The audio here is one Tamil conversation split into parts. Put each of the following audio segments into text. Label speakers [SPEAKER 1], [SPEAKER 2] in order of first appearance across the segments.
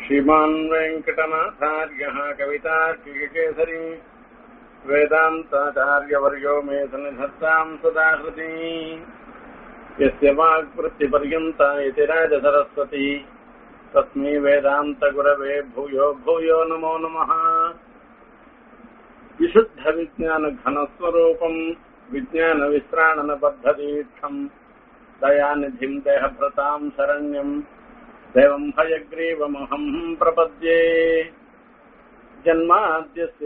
[SPEAKER 1] श्रीमान् वेङ्कटनाथार्यः कवितार्किककेसरी वेदान्ताचार्यवर्यो मे सन्निधत्ताम् सदा हृदि यस्य वाक्वृत्तिपर्यन्ता इति राजसरस्वती तस्मै वेदान्तगुरवे भूयो भूयो नमो नमः विशुद्धविज्ञानघनस्वरूपम् विज्ञानविश्राणनबद्धदीक्षम् दयानिधिम् देहभृताम् शरण्यम् देवम् हयग्रीवमहम् प्रपद्ये जन्माद्यस्य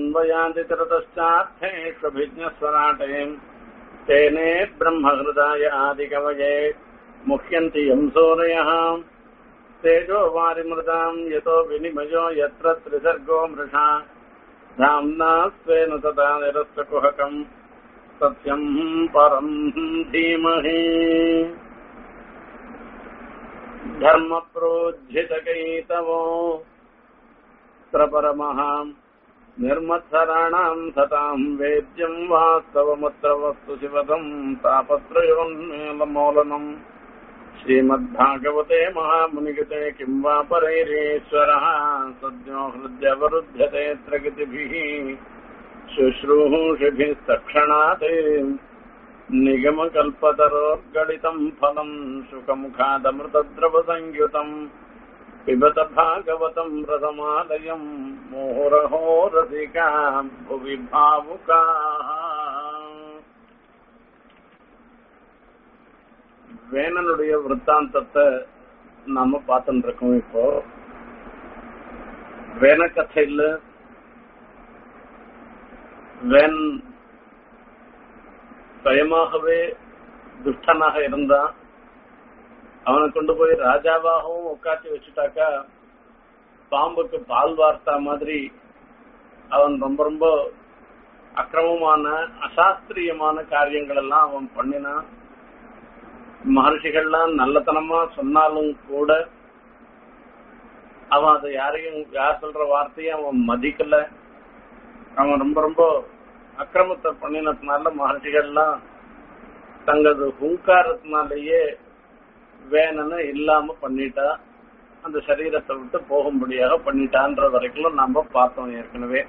[SPEAKER 1] यतोऽन्वयादितरतश्चार्थेष्वभिज्ञस्वराटे तेने ब्रह्महृदाय आदिकवये मुह्यन्ति यम् सूरयः तेजो वारिमृदाम् यतो विनिमयो यत्र त्रिसर्गो मृषा धाम्ना स्वेन तदा निरस्तकुहकम् सत्यम् परम् धीमहि धर्मप्रोज्झितकैतवो परमः निर्मत्सराणाम् सताम् वेद्यम् वास्तवमुत्र वस्तु शिवदम् तापत्रयोन्मेलमूलनम् श्रीमद्भागवते महामुनिगते किम् वा परैरीश्वरः सद्यो हृद्यवरुध्यते प्रगतिभिः शुश्रूषिभिस्तक्षणात् निगमकल्पतरोर्गलितम् फलम् शुकमुखादमृतद्रवसंयुतम् पिबत भागवतम् रसमालयम् मोहरहो रसिका भुवि भावुकाः வேணனுடைய விற்த்தாந்தத்தை நாம பார்த்துட்டு இருக்கோம் இப்போ வேண கதையில வேன் சுயமாகவே துஷ்டனாக இருந்தான் அவனை கொண்டு போய் ராஜாவாகவும் உட்காத்தி வச்சுட்டாக்கா பாம்புக்கு பால் வார்த்தா மாதிரி அவன் ரொம்ப ரொம்ப அக்கிரமமான அசாஸ்திரியமான காரியங்கள் எல்லாம் அவன் பண்ணினான் மகர்ஷிகள்லாம் நல்லத்தனமா சொன்னாலும் கூட அவன் அதை யாரையும் யார் சொல்ற வார்த்தையும் அவன் மதிக்கல அவன் ரொம்ப ரொம்ப அக்கிரமத்தை பண்ணினதுனால மகர்ஷிகள்லாம் தங்களது ஹுங்காரத்தினாலேயே வேணும்னு இல்லாம பண்ணிட்டா அந்த சரீரத்தை விட்டு போகும்படியாக பண்ணிட்டான்ற வரைக்கும் நாம பார்த்தோம் ஏற்கனவே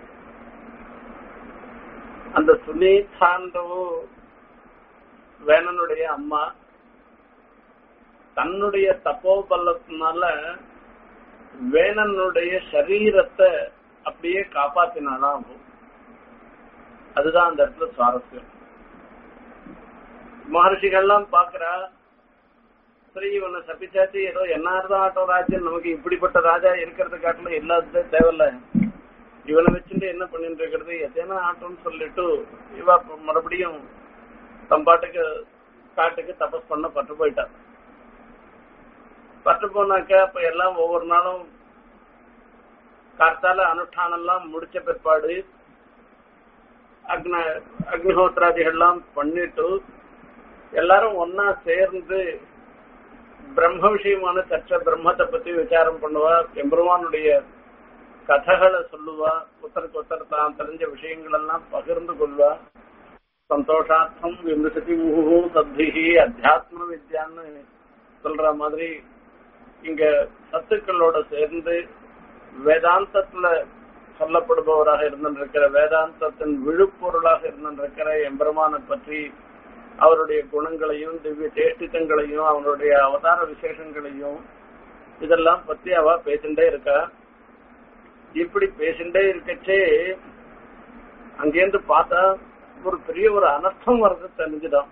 [SPEAKER 1] அந்த சுனீதான்றவோ வேணனுடைய அம்மா தன்னுடைய தப்போபல்லத்தினால வேணனுடைய சரீரத்தை அப்படியே காப்பாத்தினாலாம் ஆகும் அதுதான் அந்த இடத்துல சுவாரஸ்யம் மகர்ஷிகள்லாம் பாக்குறா சரி இவனை சபிச்சாச்சு ஏதோ என்னார்தான் ஆட்டோ ராஜ்யம் நமக்கு இப்படிப்பட்ட ராஜா இருக்கிறது காட்டிலும் இல்லாததே தேவையில்ல இவனை வச்சுட்டு என்ன பண்ணிட்டு இருக்கிறது எத்தனை ஆட்டோன்னு சொல்லிட்டு இவ மறுபடியும் தம்பாட்டுக்கு காட்டுக்கு தபஸ் பண்ண பட்டு போயிட்டான் பட்டு போனாக்க இப்ப எல்லாம் ஒவ்வொரு நாளும் கார்த்தால அனுஷ்டானம் எல்லாம் முடிச்ச பிற்பாடு அக்ன அக்னிஹோத்திராதிகள்லாம் பண்ணிட்டு எல்லாரும் ஒன்னா சேர்ந்து பிரம்ம விஷயமான சர்ச்சை பிரம்மத்தை பத்தி விசாரம் பண்ணுவா எம்பெருமானுடைய கதைகளை சொல்லுவா ஒருத்தருக்கு ஒருத்தர் தான் தெரிஞ்ச விஷயங்கள் எல்லாம் பகிர்ந்து கொள்வா சந்தோஷார்த்தம் விமர்சதி முகு சப்திகி அத்தியாத்ம வித்யான்னு சொல்ற மாதிரி இங்க சத்துக்களோட சேர்ந்து வேதாந்தத்துல சொல்லப்படுபவராக இருந்திருக்கிற வேதாந்தத்தின் விழுப்பொருளாக இருந்திருக்கிற எம்பெருமானை பற்றி அவருடைய குணங்களையும் திவ்ய சேஷ்டித்தங்களையும் அவருடைய அவதார விசேஷங்களையும் இதெல்லாம் பத்தி அவ பேசிண்டே இருக்கா இப்படி பேசிண்டே இருக்கச்சே அங்கேருந்து பார்த்தா ஒரு பெரிய ஒரு அனர்த்தம் வர்றது தெரிஞ்சுதான்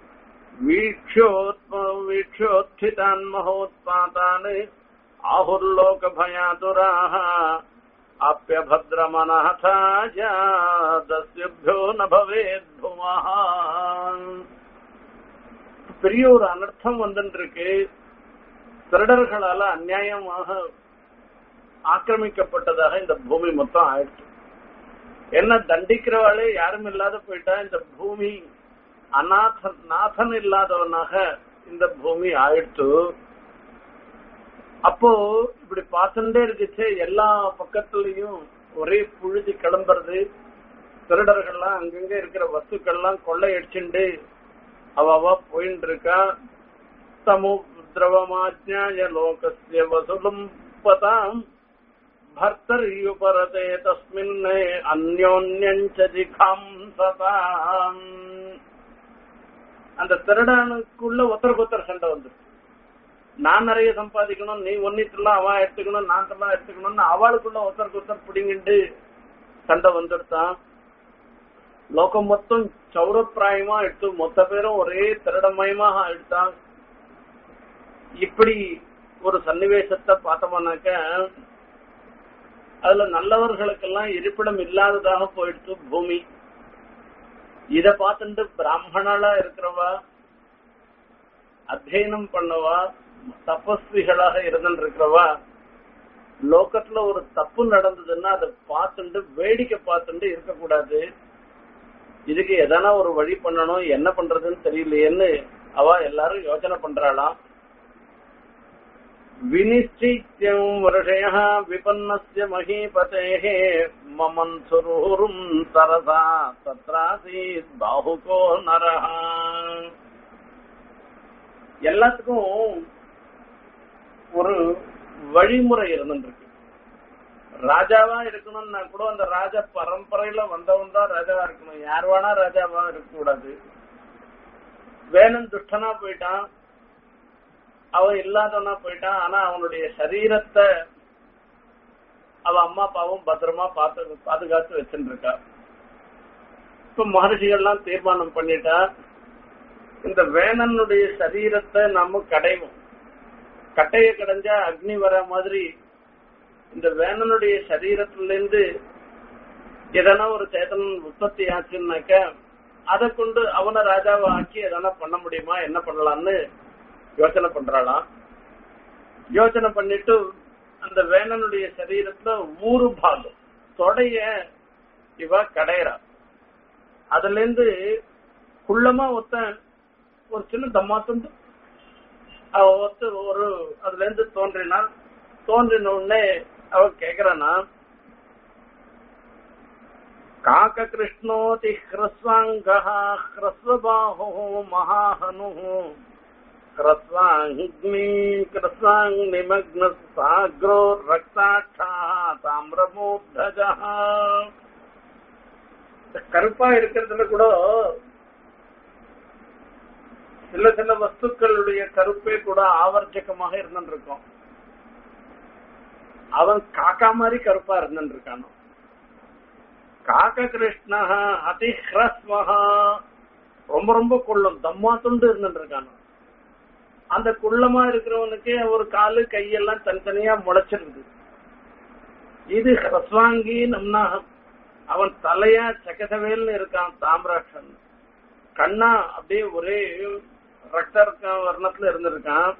[SPEAKER 1] வீக்ஷோத்மீக்ஷோத்தான் மகோத்பாதான் ஆहुर्लोक भयातुराः அப்பியபத்ரமனஹாஜாதஸ்யோ ந பவேத் பெரிய ஒரு அனர்த்தம் வந்துருக்கு திருடர்களால அநியாயமாக ஆக்கிரமிக்கப்பட்டதாக இந்த பூமி மொத்தம் ஆயிடுச்சு என்ன தண்டிக்கிறவாளே யாரும் இல்லாத போயிட்டா இந்த பூமி அநாதன் நாதன் இல்லாதவனாக இந்த பூமி ஆயிடுச்சு அப்போ இப்படி பார்த்துட்டே இருக்குச்சு எல்லா பக்கத்துலயும் ஒரே புழுதி கிளம்புறது திருடர்கள்லாம் அங்கங்க இருக்கிற வஸ்துக்கள்லாம் கொள்ளையடிச்சுண்டு அவ அவ போயின்னு இருக்கா சமுத்திரவமாஜ்ஞாய லோகஸ்ய வசுலும் பதாம் பர்த்தர்யுபரதே தஸ்மின் அந்யோன்யஞ்ச ஜிகாம் சதாம் அந்த திருடனுக்குள்ள ஒருத்தருக்கு ஒருத்தர் சண்டை வந்துருச்சு நான் நிறைய சம்பாதிக்கணும் நீ ஒன்னிட்டுலாம் அவன் எடுத்துக்கணும் நான் எல்லாம் எடுத்துக்கணும்னு அவளுக்குள்ள ஒருத்தருக்கு ஒருத்தர் பிடிங்கிட்டு சண்டை வந்துடுத்தான் லோகம் மொத்தம் சௌரப்பிராயமா எடுத்து மொத்த பேரும் ஒரே திருடமயமாக எடுத்தான் இப்படி ஒரு சன்னிவேசத்தை பார்த்தோம்னாக்க அதுல நல்லவர்களுக்கெல்லாம் இருப்பிடம் இல்லாததாக போயிடுச்சு பூமி இத பார்த்துட்டு பிராமணாலா இருக்கிறவா அத்தியனம் பண்ணவா தபஸ்விகளாக இருந்துட்டு இருக்கிறவா லோகத்துல ஒரு தப்பு நடந்ததுன்னா அதை பார்த்துட்டு வேடிக்கை பார்த்துட்டு இருக்கக்கூடாது இதுக்கு எதனா ஒரு வழி பண்ணணும் என்ன பண்றதுன்னு தெரியலையேன்னு அவ எல்லாரும் யோசனை பண்றாளாம் வினிச்சித்யம் வருஷய விபன்னஸ்ய மகீபதேः மமன் சுரூரும் சரசா தத்ராசீத் பாஹுகோ நரஹ எல்லாத்துக்கும் ஒரு வழிமுறை இருந்துருக்கு ராஜாவா இருக்கணும்னா கூட அந்த ராஜ பரம்பரையில வந்தவன் தான் ராஜாவா இருக்கணும் யார் வேணா ராஜாவா இருக்க கூடாது வேணன் துஷ்டனா போயிட்டான் அவன் இல்லாதவனா போயிட்டான் ஆனா அவனுடைய சரீரத்தை அவ அம்மா அப்பாவும் பத்திரமா பார்த்து பாதுகாத்து வச்சுட்டு இருக்கா இப்ப மகர்ஷிகள்லாம் தீர்மானம் பண்ணிட்டா இந்த வேணனுடைய சரீரத்தை நாம கடைவோம் கட்டைய கடைஞ்சா அக்னி வர மாதிரி இந்த வேணனுடைய சரீரத்துல இருந்து எதனா ஒரு சேதனம் உற்பத்தி ஆச்சுன்னாக்க அதை கொண்டு அவனை ராஜாவை ஆக்கி எதனா பண்ண முடியுமா என்ன பண்ணலாம்னு யோசனை பண்றாளாம் யோசனை பண்ணிட்டு அந்த வேணனுடைய சரீரத்துல ஊரு பாகம் தொடைய இவ கடையறா அதுல இருந்து குள்ளமா ஒத்தன் ஒரு சின்ன தம்மாத்துண்டு அவ ஒத்து ஒரு அதுல இருந்து தோன்றினா தோன்றின உடனே அவ கேக்குறானா காக்க கிருஷ்ணோதி ஹ்ரஸ்வாங்க ஹ்ரஸ்வபாஹோ மகாஹனு ஹ்ரஸ்வாங்னி கிருஸ்வாங் நிமக்ன சாக்ரோ ரக்தாட்சா தாமிரமூர்தஜ கருப்பா இருக்கிறதுல கூட சில சில வஸ்துக்களுடைய கருப்பே கூட ஆவர்ஜகமாக இருந்துருக்கும் அவன் காக்கா மாதிரி கருப்பா இருந்துருக்கானோ காக்க கிருஷ்ணா அதிஹ்ரஸ்வஹா ரொம்ப ரொம்ப குள்ளம் தம்மா துண்டு இருந்துருக்கானோ அந்த குள்ளமா இருக்கிறவனுக்கு ஒரு காலு கையெல்லாம் தனித்தனியா முளைச்சிருது இது ஹ்ரஸ்வாங்கி நம்னா அவன் தலையா சக்கசவேல்னு இருக்கான் தாமிராட்சன் கண்ணா அப்படியே ஒரே ரத்த வர்ணத்துல இருந்திருக்கான்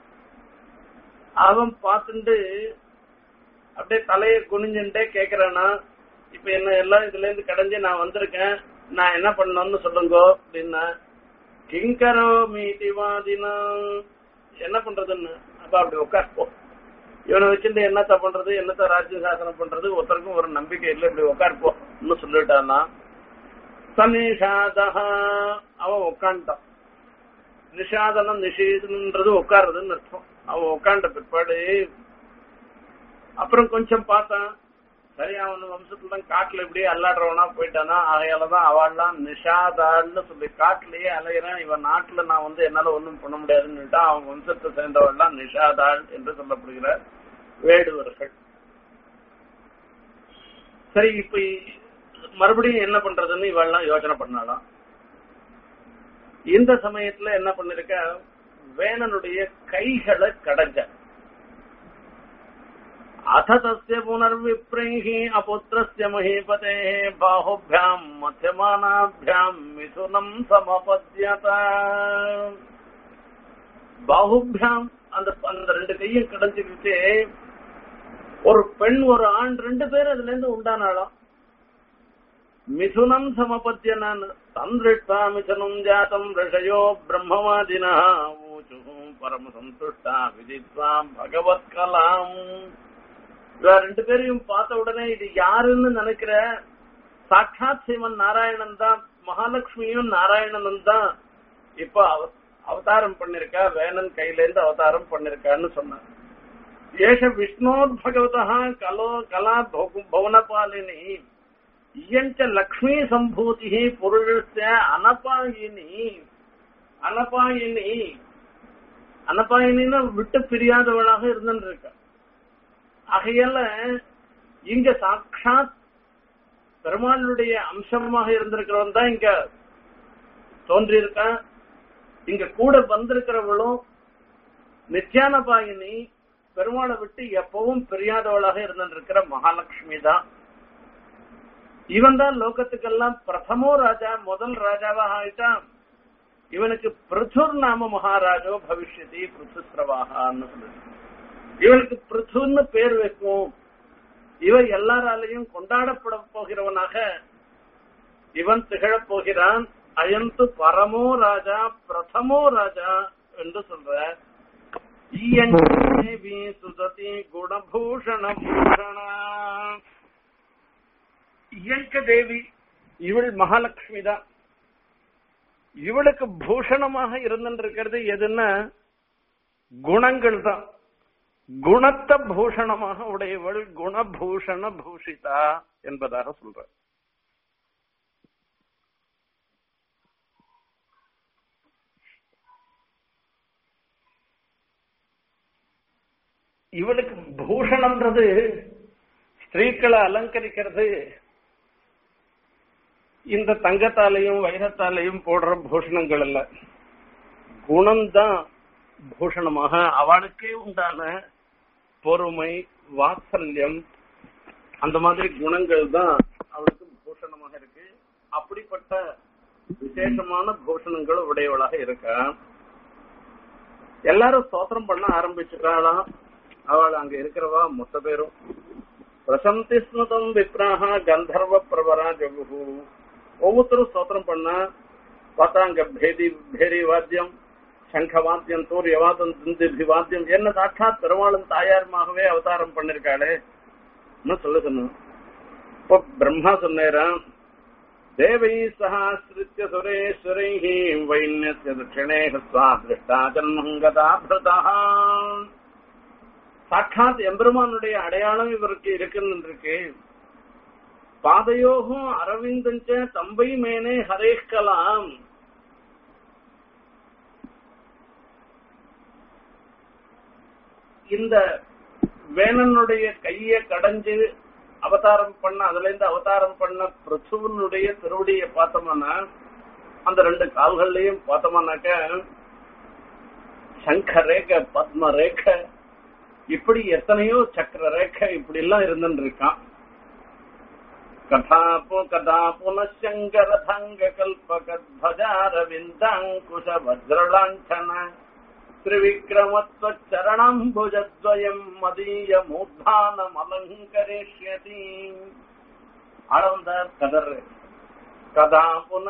[SPEAKER 1] அவன் பார்த்துட்டு அப்படியே தலைய குனிஞ்சுட்டே கேக்குறானா இப்ப என்ன எல்லாம் இதுல இருந்து கடைஞ்சு நான் வந்திருக்கேன் நான் என்ன பண்ணணும்னு சொல்லுங்க அப்படின்னா கிங்கரோ மீதிவாதினா என்ன பண்றதுன்னு அப்ப அப்படி உட்கார்ப்போ இவனை வச்சுட்டு என்னத்த பண்றது என்னத்த ராஜ்ய சாசனம் பண்றது ஒருத்தருக்கும் ஒரு நம்பிக்கை இல்லை இப்படி உட்கார்ப்போம்னு சொல்லிட்டானா சனிஷாதா அவன் உட்காந்துட்டான் நிஷாதனம் நிஷேதன்றது உட்காருதுன்னு அர்த்தம் அவன் உட்காண்ட பிற்பாடு அப்புறம் கொஞ்சம் பார்த்தான் சரி அவன் வம்சத்துல தான் காட்டுல இப்படியே அல்லாடுறவனா போயிட்டானா அதையாலதான் அவள்லாம் நிஷாதான்னு சொல்லி காட்டுலயே அலையிறான் இவன் நாட்டுல நான் வந்து என்னால ஒண்ணும் பண்ண முடியாதுன்னுட்டா அவன் வம்சத்தை சேர்ந்தவள்லாம் நிஷாதாள் என்று சொல்லப்படுகிற வேடுவர்கள் சரி இப்ப மறுபடியும் என்ன பண்றதுன்னு இவெல்லாம் யோசனை பண்ணாலாம் இந்த சமயத்துல என்ன பண்ணிருக்க வேணனுடைய கைகளை கடைஞ்ச அத தஸ்ய புனர்விப்ரைஹி அபுத்திரஸ்ய மஹீபதே பாஹுபியாம் மத்தியமானாபியாம் மிதுனம் சமபத்யத பாஹுபியாம் அந்த அந்த ரெண்டு கையும் கடைஞ்சுக்கிட்டு ஒரு பெண் ஒரு ஆண் ரெண்டு பேர் அதுல இருந்து உண்டானாலும் மிதுனம் சமபத்தியனான் தந்திருஷ்டா மிதுனம் ஜாத்தம் ரிஷயோ பிரம்மவாதினா ஊச்சு பரம சந்துஷ்டா விதித்வாம் பகவத் கலாம் இவ ரெண்டு பேரையும் பார்த்த உடனே இது யாருன்னு நினைக்கிற சாட்சாத் சிவன் நாராயணன் தான் மகாலட்சுமியும் நாராயணனும் தான் இப்ப அவ- அவதாரம் பண்ணிருக்கா வேணன் கையில இருந்து அவதாரம் பண்ணிருக்கான்னு சொன்னான் ஏஷ விஷ்ணோத்பகவதः கலோ கலா பகு- பவனபாலினி இயஞ்ச லக்ஷ்மி சம்பூதி புருஷஸ்ய அனபாயினி அனபாயினி அனபாயினின்னா விட்டு பிரியாதவளாக இருந்துருக்க ஆகையால இங்க சாட்சாத் பெருமாளுடைய அம்சமாக இருந்திருக்கிறவன் தான் இங்க தோன்றியிருக்கான் இங்க கூட வந்திருக்கிறவளும் நித்யானபாயினி பெருமாளை விட்டு எப்பவும் பிரியாதவளாக இருந்திருக்கிற மகாலட்சுமி தான் இவன் தான் லோகத்துக்கெல்லாம் பிரதமோ ராஜா முதல் ராஜாவாக ஆயிட்டான் இவனுக்கு பிருத்துர் நாம மகாராஜோ பவிஷ்யதி பிருத்துஸ்ரவாகான்னு சொல்லுது இவனுக்கு பிருத்துன்னு பேர் வைக்கும் இவன் எல்லாராலையும் கொண்டாடப்பட போகிறவனாக இவன் திகழப் போகிறான் அயந்து பரமோ ராஜா பிரதமோ ராஜா என்று சொல்ற ஈயஞ்சி சுததி குணபூஷண பூஷணா இயங்க தேவி இவள் மகாலட்சுமி தான் இவளுக்கு பூஷணமாக இருந்திருக்கிறது எதுன்னா குணங்கள் தான் குணத்த பூஷணமாக உடையவள் குணபூஷண பூஷிதா என்பதாக சொல்ற இவளுக்கு பூஷணம்ன்றது ஸ்திரீக்களை அலங்கரிக்கிறது இந்த தங்கத்தாலையும் வைரத்தாலையும் போடுற பூஷணங்கள் அல்ல குணம்தான் பூஷணமாக அவளுக்கே உண்டான பொறுமை வாத்சல்யம் அந்த மாதிரி குணங்கள் தான் அவளுக்கு பூஷணமாக இருக்கு அப்படிப்பட்ட விசேஷமான பூஷணங்கள் உடையவளாக இருக்கா எல்லாரும் ஸ்தோத்திரம் பண்ண ஆரம்பிச்சுட்டாளாம் அவள் அங்க இருக்கிறவா மொத்த பேரும் பிரசந்தி ஸ்மதம் விப்ராக கந்தர்வ பிரபரா ஜகு ஒவ்வொருத்தரும் ஸ்தோத்திரம் பண்ணா பார்த்தா அங்க பேதி பேரி வாத்தியம் சங்க வாத்தியம் தூரிய வாதம் துந்திபி வாத்தியம் என்ன சாட்சாத் பெருமாளும் தாயாருமாகவே அவதாரம் பண்ணிருக்காளே சொல்ல சொன்னோம் இப்போ பிரம்மா சொன்னேராம் தேவை சகாஸ்ரித்ய சுரேஸ்வரை வைன்யஸ்ய தட்சிணே ஹஸ்வா திருஷ்டா ஜன்மங்கதா பிரதா சாட்சாத் எம்பெருமானுடைய அடையாளம் இவருக்கு இருக்குன்னு இருக்கு பாதையோகும் அரவிந்தஞ்ச தம்பை மேனே ஹரேஷ்கலாம் இந்த வேணனுடைய கைய கடைஞ்சு அவதாரம் பண்ண அதுல இருந்து அவதாரம் பண்ண பிரசுவனுடைய திருவடியை பார்த்தோம்னா அந்த ரெண்டு கால்கள்லயும் பார்த்தோம்னாக்க சங்க ரேக பத்ம ரேக இப்படி எத்தனையோ சக்கர ரேக இப்படி எல்லாம் இருந்துட்டு இருக்கான் கதா கதா புனசங்கரதங்க கல்பகத்வஜாரவிந்தாங்குஷ வஜ்ரலாஞ்சன त्रिविक्रमत्वच्चरणाम्बुजद्वयम् मदीयमूर्धानमलङ्करिष्यति ஆளவந்தார் கதர் கதா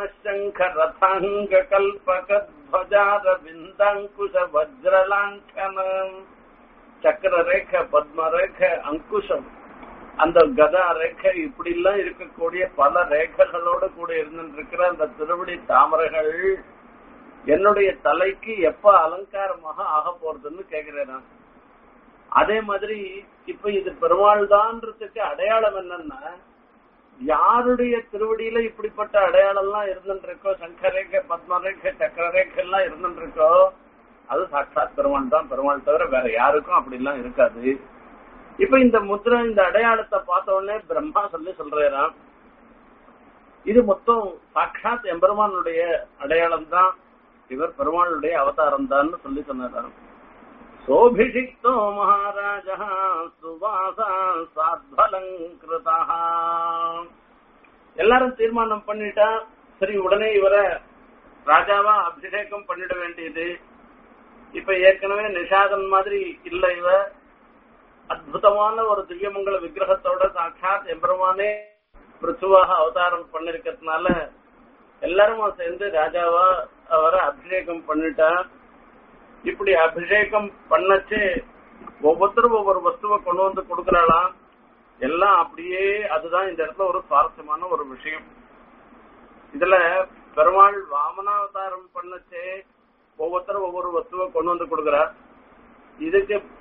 [SPEAKER 1] புனசங்கரதாங்கல்பகத்வஜார விந்தாங்குஷ வஜ்ரலாங்கனம் சக்கர ரேக பத்ம ரேக அங்குஷம் அந்த கதா ரேகை இப்படி எல்லாம் இருக்கக்கூடிய பல ரேகைகளோடு கூட இருந்துட்டு இருக்கிற அந்த திருவடி தாமரைகள் என்னுடைய தலைக்கு எப்ப அலங்காரமாக ஆக போறதுன்னு கேக்குறேன் நான் அதே மாதிரி இப்ப இது பெருமாள் தான்றதுக்கு அடையாளம் என்னன்னா யாருடைய திருவடியில இப்படிப்பட்ட அடையாளம் எல்லாம் இருந்துட்டு இருக்கோ சங்கரேக பத்மரேக சக்கரரேக எல்லாம் இருந்துட்டு இருக்கோ அது சாட்சாத் பெருமாள் தான் பெருமாள் தவிர வேற யாருக்கும் அப்படி எல்லாம் இருக்காது இப்ப இந்த முத்திரை இந்த அடையாளத்தை பார்த்த உடனே பிரம்மா சொல்லி சொல்றாராம் இது மொத்தம் சாட்சாத் எம்பெருமானுடைய அடையாளம் தான் இவர் பெருமாளுடைய அவதாரம் தான் சொல்லி சொன்னாராம் சோபிஷிக்தோ மகாராஜா சுவாசா சாத்வலங்கிருதா எல்லாரும் தீர்மானம் பண்ணிட்டா சரி உடனே இவரை ராஜாவா அபிஷேகம் பண்ணிட வேண்டியது இப்ப ஏற்கனவே நிஷாதன் மாதிரி இல்ல இவ அற்புதமான ஒரு திவ்யமங்கல விக்கிரகத்தோட சாட்சாத் எம்பெருமானே பிருத்துவாக அவதாரம் பண்ணிருக்கிறதுனால எல்லாரும் சேர்ந்து ராஜாவா அவரை அபிஷேகம் பண்ணிட்டா இப்படி அபிஷேகம் பண்ணச்சு ஒவ்வொருத்தரும் ஒவ்வொரு வஸ்துவை கொண்டு வந்து கொடுக்கறாளாம் எல்லாம் அப்படியே அதுதான் இந்த இடத்துல ஒரு சுவாரஸ்யமான ஒரு விஷயம் இதுல பெருமாள் வாமனாவதாரம் பண்ணச்சே ஒவ்வொருத்தரும் ஒவ்வொரு வஸ்துவை கொண்டு வந்து கொடுக்கறார் இதுக்கு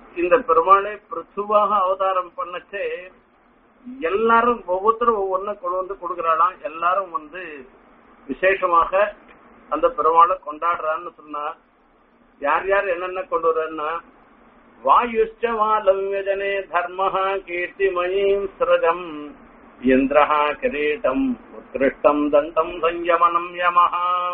[SPEAKER 1] இந்த பெருமாளை பிருத்துவாக அவதாரம் பண்ணச்சே எல்லாரும் ஒவ்வொருத்தரும் ஒவ்வொன்னு கொண்டு வந்து கொடுக்கறாளாம் எல்லாரும் வந்து விசேஷமாக அந்த பெருமாளை கொண்டாடுறான்னு சொன்னா யார் யார் என்னென்ன கொண்டு வர்றன்னா வாயுஷ்ட வாலவ்யஜனே தர்மஹ கீர்த்திமயீம் சிரஜம் இந்திரஹ கிரீட்டம் உத்கிருஷ்டம் தண்டம் சஞ்சமனம் யமஹ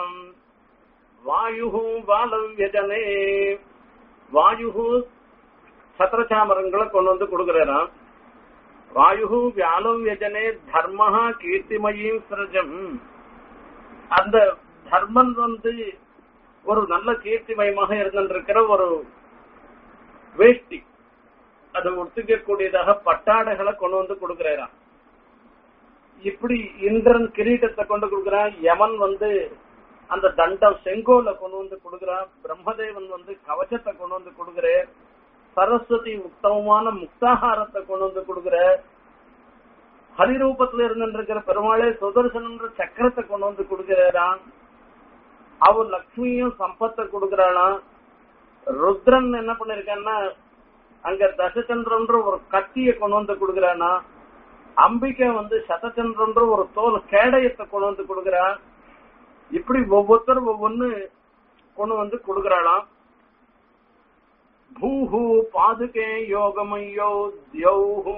[SPEAKER 1] வாயு வாலவ்யஜனே வாயு சத்திரச்சாமரங்களை கொண்டு வந்து கொடுக்கிறாராம் வாயு வியாலவ்யஜனே தர்மஹ கீர்த்திமயீம் சிரஜம் அந்த தர்மன் வந்து ஒரு நல்ல கீர்த்திமயமாக இருந்திருக்கிற ஒரு வேஷ்டி அது ஒத்துக்கக்கூடியதாக பட்டாடைகளை கொண்டு வந்து கொடுக்கிறாராம் இப்படி இந்திரன் கிரீட்டத்தை கொண்டு கொடுக்கிறான் யமன் வந்து அந்த தண்டம் செங்கோல கொண்டு வந்து கொடுக்கிறான் பிரம்மதேவன் வந்து கவச்சத்தை கொண்டு வந்து கொடுக்கிறார் சரஸ்வதி உத்தமமான முக்தாகாரத்தை கொண்டு வந்து கொடுக்கிற ஹரிரூபத்துல இருந்திருக்கிற பெருமாளே சுதர்சனன்ற சக்கரத்தை கொண்டு வந்து கொடுக்கிறாராம் அவர் லக்ஷ்மியும் சம்பத்தை கொடுக்கிறாளாம் ருத்ரன் என்ன பண்ணிருக்கான்னா அங்க தசச்சந்திரன்ற ஒரு கத்திய கொண்டு வந்து கொடுக்கிறானா அம்பிகை வந்து சதச்சந்திரன்ற ஒரு தோல் கேடயத்தை கொண்டு வந்து கொடுக்கிறா இப்படி ஒவ்வொருத்தரும் ஒவ்வொன்னு கொண்டு வந்து கொடுக்கிறாளாம் பூஹு பாதுகே யோகமையோ தியௌஹு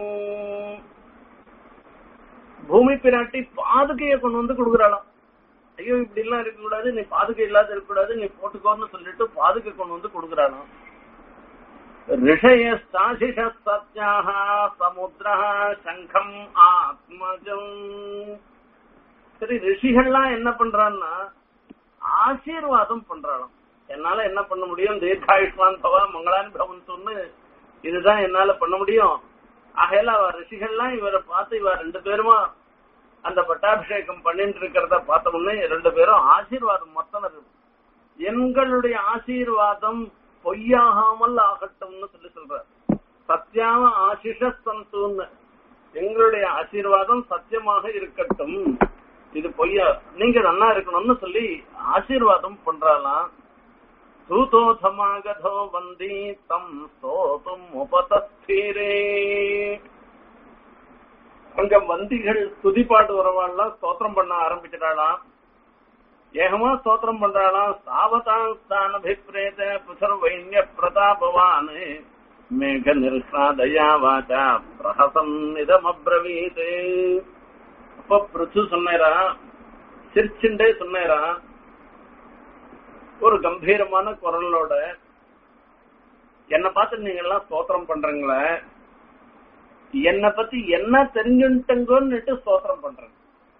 [SPEAKER 1] பூமி பிராட்டி பாதுகையை கொண்டு வந்து கொடுக்குறாளாம் ஐயோ இப்படி எல்லாம் இருக்கக்கூடாது நீ பாதுகை இல்லாத இருக்கக்கூடாது நீ போட்டுக்கோன்னு சொல்லிட்டு பாதுகை கொண்டு வந்து கொடுக்குறாளாம் ரிஷய சாசிஷ சத்யாக சமுத்திர சங்கம் ஆத்மஜம் சரி ரிஷிகள்லாம் என்ன பண்றான்னா ஆசீர்வாதம் பண்றாளாம் என்னால என்ன பண்ண முடியும் தீர்காயுஷ்மான் பவா மங்களான் பவன் சொன்னு இதுதான் என்னால பண்ண முடியும் ஆகையில அவ ரிஷிகள்லாம் இவரை பார்த்து இவ ரெண்டு பேருமா அந்த பட்டாபிஷேகம் பண்ணிட்டு இருக்கிறத பார்த்த உடனே ரெண்டு பேரும் ஆசீர்வாதம் மொத்தம் எங்களுடைய ஆசீர்வாதம் பொய்யாகாமல் ஆகட்டும்னு சொல்லி சொல்ற சத்தியாம ஆசிஷ சந்துன்னு எங்களுடைய ஆசீர்வாதம் சத்தியமாக இருக்கட்டும் இது பொய்யா நீங்க நன்னா இருக்கணும்னு சொல்லி ஆசீர்வாதம் பண்றாலாம் சூதோதமாகதோ வந்தி தம் ஸ்தோதும் உபதஸ்தீரே அங்க வந்திகள் துதிப்பாட்டு வரவாள்லாம் ஸ்தோத்திரம் பண்ண ஆரம்பிச்சிட்டாளாம் ஏகமா ஸ்தோத்திரம் பண்றாளாம் சாவதான் ஸ்தானபிப்ரேத புசர்வைன்ய பிரதாபவான் மேக நிர்சாதயா வாச்சா பிரஹசன் இதமப்ரவீத் அப்ப பிருத்து சொன்னேரா சிரிச்சுண்டே சொன்னேரா ஒரு கம்பீரமான குரலோட என்ன பார்த்து நீங்க எல்லாம் ஸ்தோத்திரம் பண்றீங்களே என்ன பத்தி என்ன தெரிஞ்சுட்டங்கோன்னுட்டு ஸ்தோத்திரம் பண்றேன்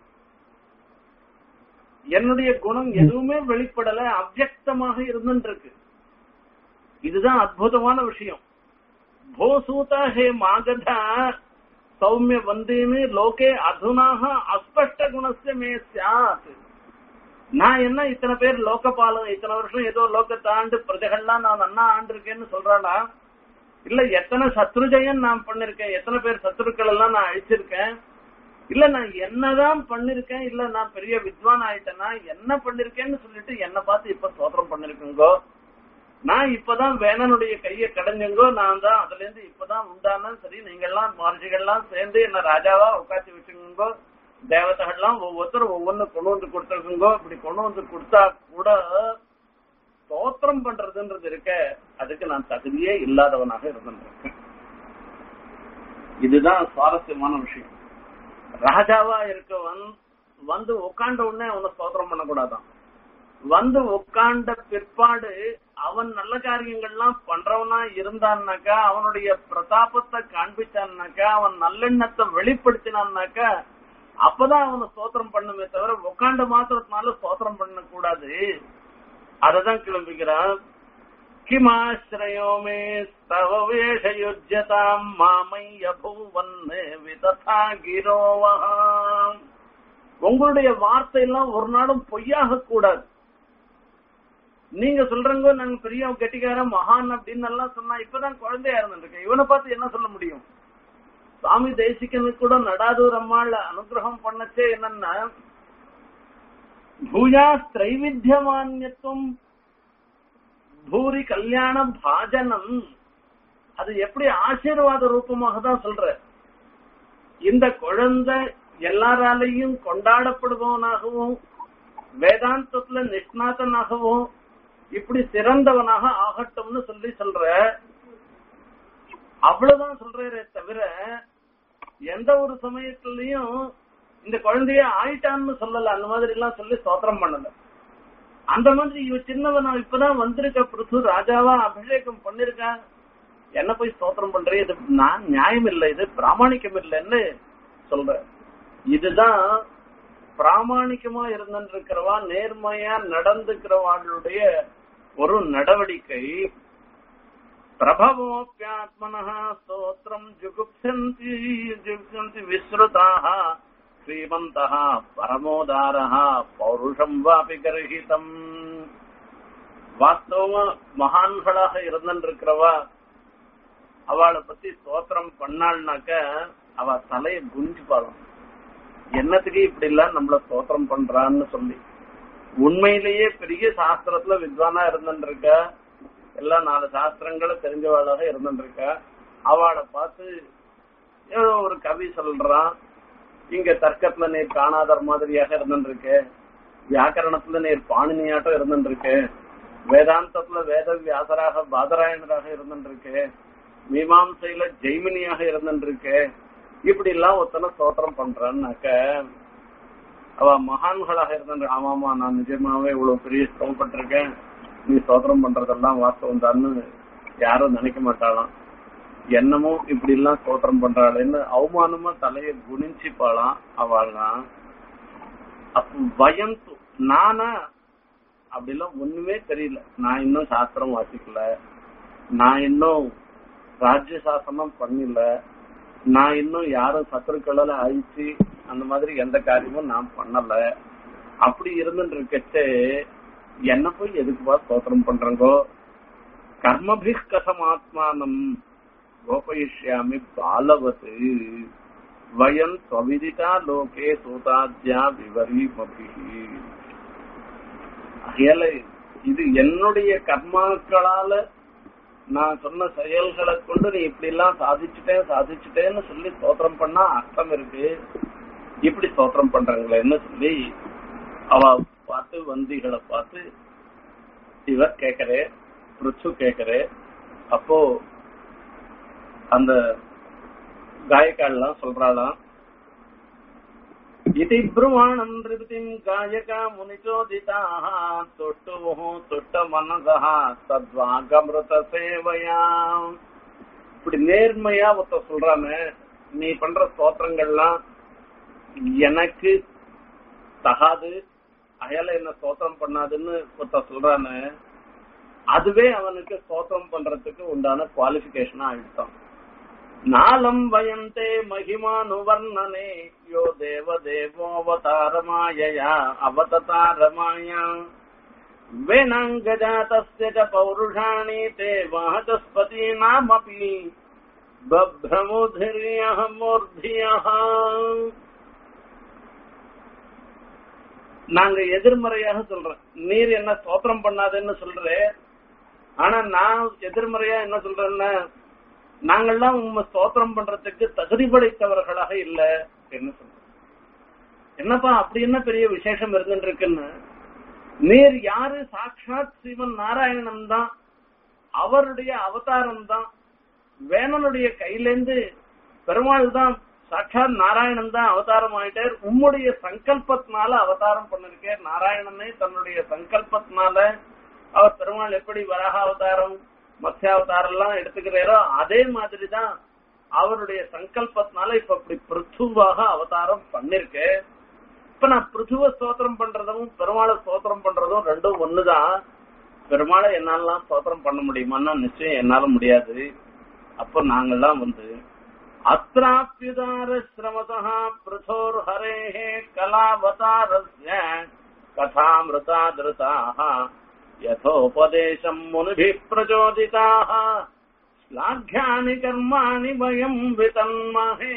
[SPEAKER 1] என்னுடைய குணம் எதுவுமே வெளிப்படல அவ்வக்தமாக இருந்துட்டு இருக்கு இதுதான் அற்புதமான விஷயம் போசூதா ஹே மாகதா சௌமிய வந்தேன்னு லோகே அதுனாக அஸ்பஷ்ட குணஸ்ய மே சாத் நான் என்ன இத்தனை பேர் லோகபாலம் இத்தனை வருஷம் ஏதோ லோகத்தை ஆண்டு பிரஜைகள்லாம் நான் அண்ணா ஆண்டு இருக்கேன்னு சொல்றானா இல்ல எத்தனை சத்ருஜயம் நான் பண்ணிருக்கேன் எத்தனை பேர் சத்துருக்கள் எல்லாம் நான் அழிச்சிருக்கேன் இல்ல நான் என்னதான் பண்ணிருக்கேன் இல்ல நான் பெரிய வித்வான் ஆயிட்டேனா என்ன பண்ணிருக்கேன்னு சொல்லிட்டு என்ன பார்த்து இப்ப சோத்திரம் பண்ணிருக்கேங்கோ நான் இப்பதான் வேணனுடைய கையை கடைஞ்சங்கோ நான் தான் அதுல இருந்து இப்பதான் உண்டான சரி நீங்க எல்லாம் மகர்ஷிகள்லாம் சேர்ந்து என்ன ராஜாவா உட்காந்து வச்சுக்கோங்கோ தேவதைகள்லாம் ஒவ்வொருத்தரும் ஒவ்வொன்னு கொண்டு வந்து கொடுத்துருக்குங்கோ இப்படி கொண்டு வந்து கொடுத்தா கூட ஸ்தோத்திரம் பண்றதுன்றது இருக்க அதுக்கு நான் தகுதியே இல்லாதவனாக இருந்திருக்கேன் இதுதான் சுவாரஸ்யமான விஷயம் ராஜாவா இருக்கவன் வந்து உட்காண்ட உடனே அவனை ஸ்தோத்திரம் பண்ணக்கூடாதான் வந்து உட்காண்ட பிற்பாடு அவன் நல்ல காரியங்கள்லாம் பண்றவனா இருந்தான்னாக்கா அவனுடைய பிரதாபத்தை காண்பிச்சான்னாக்கா அவன் நல்லெண்ணத்தை வெளிப்படுத்தினான்னாக்கா அப்பதான் அவனை ஸ்தோத்திரம் பண்ணுமே தவிர உட்காண்ட மாத்திரத்தினால ஸ்தோத்திரம் பண்ண கூடாது அததான் கிளம்பிக்கிறான் கிமாஸ்ரயோ மே தவ வேஷயுஜ்யதாம் மாமைய பூவன் விததா கிரோவஹாம் உங்களுடைய வார்த்தை எல்லாம் ஒரு நாளும் பொய்யாக கூடாது நீங்க சொல்றங்க நாங்க பெரிய கெட்டிக்காரன் மகான் அப்படின்னு எல்லாம் சொன்னா இப்பதான் குழந்தையா இருந்திருக்கேன் இவனை பார்த்து என்ன சொல்ல முடியும் சுவாமி தேசிகனுக்கு கூட நடாதூர் அம்மாள் அனுகிரகம் பண்ணச்சே என்னன்னா பூயா திரைவித்தியமானியத்துவம் பூரி கல்யாண பாஜனம் அது எப்படி ஆசீர்வாத ரூபமாக தான் சொல்ற இந்த குழந்தை எல்லாராலையும் கொண்டாடப்படுபவனாகவும் வேதாந்தத்துல நிஷ்ணாதனாகவும் இப்படி சிறந்தவனாக ஆகட்டும்னு சொல்லி சொல்ற அவ்வளவுதான் சொல்றே தவிர எந்த ஒரு சமயத்திலையும் இந்த குழந்தைய ஆயிட்டான்னு சொல்லல அந்த மாதிரி எல்லாம் சொல்லி ஸ்தோத்திரம் பண்ணல அந்த மாதிரி இவ சின்னவன் இப்பதான் வந்திருக்க பிருத்து ராஜாவா அபிஷேகம் பண்ணிருக்கா என்ன போய் ஸ்தோத்திரம் பண்றேன் இது நான் நியாயம் இல்லை இது பிராமணிக்கம் இல்லைன்னு சொல்ற இதுதான் பிராமணிக்கமா இருந்திருக்கிறவா நேர்மையா நடந்துக்கிறவாளுடைய ஒரு நடவடிக்கை பிரபவோப்பியாத்மனः ஸ்தோத்திரம் ஜுகுப்சந்தி ஜுகுப்சந்தி விஸ்ருதாக ஸ்ரீமந்தः பரமோதாரः பௌருஷம் வாபி கர்ஹிதம் வாஸ்தவமா மகான்களாக இருந்திருக்கிறவா அவளை பத்தி ஸ்தோத்திரம் பண்ணாள்னாக்க அவ தலையை குஞ்சுப்பாளாம் என்னத்துக்கு இப்படி எல்லாம் நம்மள ஸ்தோத்திரம் பண்றான்னு சொல்லி உண்மையிலேயே பெரிய சாஸ்திரத்துல வித்வானா இருந்துருக்க எல்லாம் நாலு சாஸ்திரங்களை தெரிஞ்சவாளாக இருந்துருக்க அவளை பார்த்து ஏதோ ஒரு கவி சொல்றான் இங்க தர்க்கத்துல நீர் காணாதர் மாதிரியாக இருந்துருக்கு வியாக்கரணத்துல நீர் பாணினியாட்டம் இருந்துருக்கு வேதாந்தத்துல வேத வியாசராக பாதராயணராக இருந்துருக்கு மீமாம்சையில ஜெய்மினியாக இருந்துருக்கு இப்படி எல்லாம் ஒருத்தனை ஸ்தோத்திரம் பண்றான்னாக்க அவ மகான்களாக இருந்த ஆமாமா நான் நிஜமாவே இவ்வளவு பெரிய சிரமப்பட்டிருக்கேன் நீ ஸ்தோத்திரம் பண்றதெல்லாம் வாஸ்தவம் தான்னு யாரும் நினைக்க மாட்டாளாம் என்னமோ இப்படி எல்லாம் ஸ்தோத்திரம் பண்றாளேன்னு அவமானமா தலைய குனிஞ்சிப்பாளாம் அவள்லாம் அப்ப பயந்து நானா அப்படிலாம் ஒண்ணுமே தெரியல நான் இன்னும் சாஸ்திரம் வாசிக்கல நான் இன்னும் ராஜ்ய சாசனம் பண்ணல நான் இன்னும் யாரும் சத்துருக்களால அழிச்சு அந்த மாதிரி எந்த காரியமும் நான் பண்ணல அப்படி இருந்துட்டு இருக்கச்சே என்ன போய் எதுக்குவா ஸ்தோத்திரம் பண்றங்கோ கர்மபி கதம் ஆத்மானம் கோபயிஷ்யாமி பாலவத்து வயம் ஸ்வவிதிதா லோகே சூதாத்யா விவரீமபி அகையால இது என்னுடைய கர்மாக்களால நான் சொன்ன செயல்களை கொண்டு நீ இப்படி எல்லாம் சாதிச்சுட்டேன் சாதிச்சுட்டேன்னு சொல்லி ஸ்தோத்திரம் பண்ணா அர்த்தம் இருக்கு இப்படி ஸ்தோத்திரம் பண்றாங்களேன்னு சொல்லி அவ பார்த்து வந்திகளை பார்த்து இவர் கேக்குறே பிருச்சு கேக்குறே அப்போ அந்த காயக்கால்லாம் சொல்றாளாம் इति ब्रुवाणम् नृपतिम् गायका मुनिचोदिताः तुष्टुमुः तुष्टमनसः तद्वागमृत சேவையா இப்படி நேர்மையா ஒருத்த சொல்றானே நீ பண்ற ஸ்தோத்திரங்கள்லாம் எனக்கு தகாது அயல என்ன ஸ்தோத்திரம் பண்ணாதுன்னு ஒருத்த சொல்றானே அதுவே அவனுக்கு ஸ்தோத்திரம் பண்றதுக்கு உண்டான குவாலிபிகேஷனா ஆயிடுதான் நாலம் வயந்தே மகிமானுவர்ணனே யோ தேவ தேவோவதாரமாயயா அவததாரமாயா வேணாங்கஜாதஸ்ய ச பௌருஷாணி தே வாசஸ்பதீனாமபி பப்ரமுதிர்யः மூர்த்தியः நாங்க எதிர்மறையாக சொல்றேன் நீர் என்ன ஸ்தோத்திரம் பண்ணாதுன்னு சொல்றே ஆனா நான் எதிர்மறையா என்ன சொல்றேன்னா நாங்கள்லாம் உண்மை ஸ்தோத்திரம் பண்றதுக்கு தகுதி படைத்தவர்களாக இல்ல என்ன சொல்ற என்னப்பா அப்படி என்ன பெரிய விசேஷம் இருந்துட்டு இருக்குன்னு நீர் யாரு சாட்சாத் சிவன் நாராயணன் தான் அவருடைய அவதாரம் தான் வேணனுடைய கையிலேந்து பெருமாள் தான் சாட்சாத் நாராயணன் தான் அவதாரம் ஆயிட்டார் உம்முடைய சங்கல்பத்தினால அவதாரம் பண்ணிருக்கார் நாராயணனே தன்னுடைய சங்கல்பத்தினால அவர் பெருமாள் எப்படி வராக அவதாரம் மத்தியாவதாரம் எல்லாம் எடுத்துக்கிறாரோ அதே மாதிரிதான் அவருடைய சங்கல்பத்தினால இப்ப இப்படி பிருத்துவாக அவதாரம் பண்ணிருக்கு இப்ப நான் பிருத்துவ ஸ்தோத்திரம் பண்றதும் பெருமாளை ஸ்தோத்திரம் பண்றதும் ரெண்டும் ஒண்ணுதான் பெருமாளை என்னாலாம் ஸ்தோத்திரம் பண்ண முடியுமான்னா நிச்சயம் என்னால முடியாது அப்ப நாங்கெல்லாம் வந்து அத்ராப்யுதார சிரமதா பிருதோர் ஹரேஹே கலாவதாரஸ்ய கதாமிருதா திருதாக यथोपदेशम् मुनिभिः प्रचोदिताः श्लाघ्यानि कर्माणि वयम् वितन्महे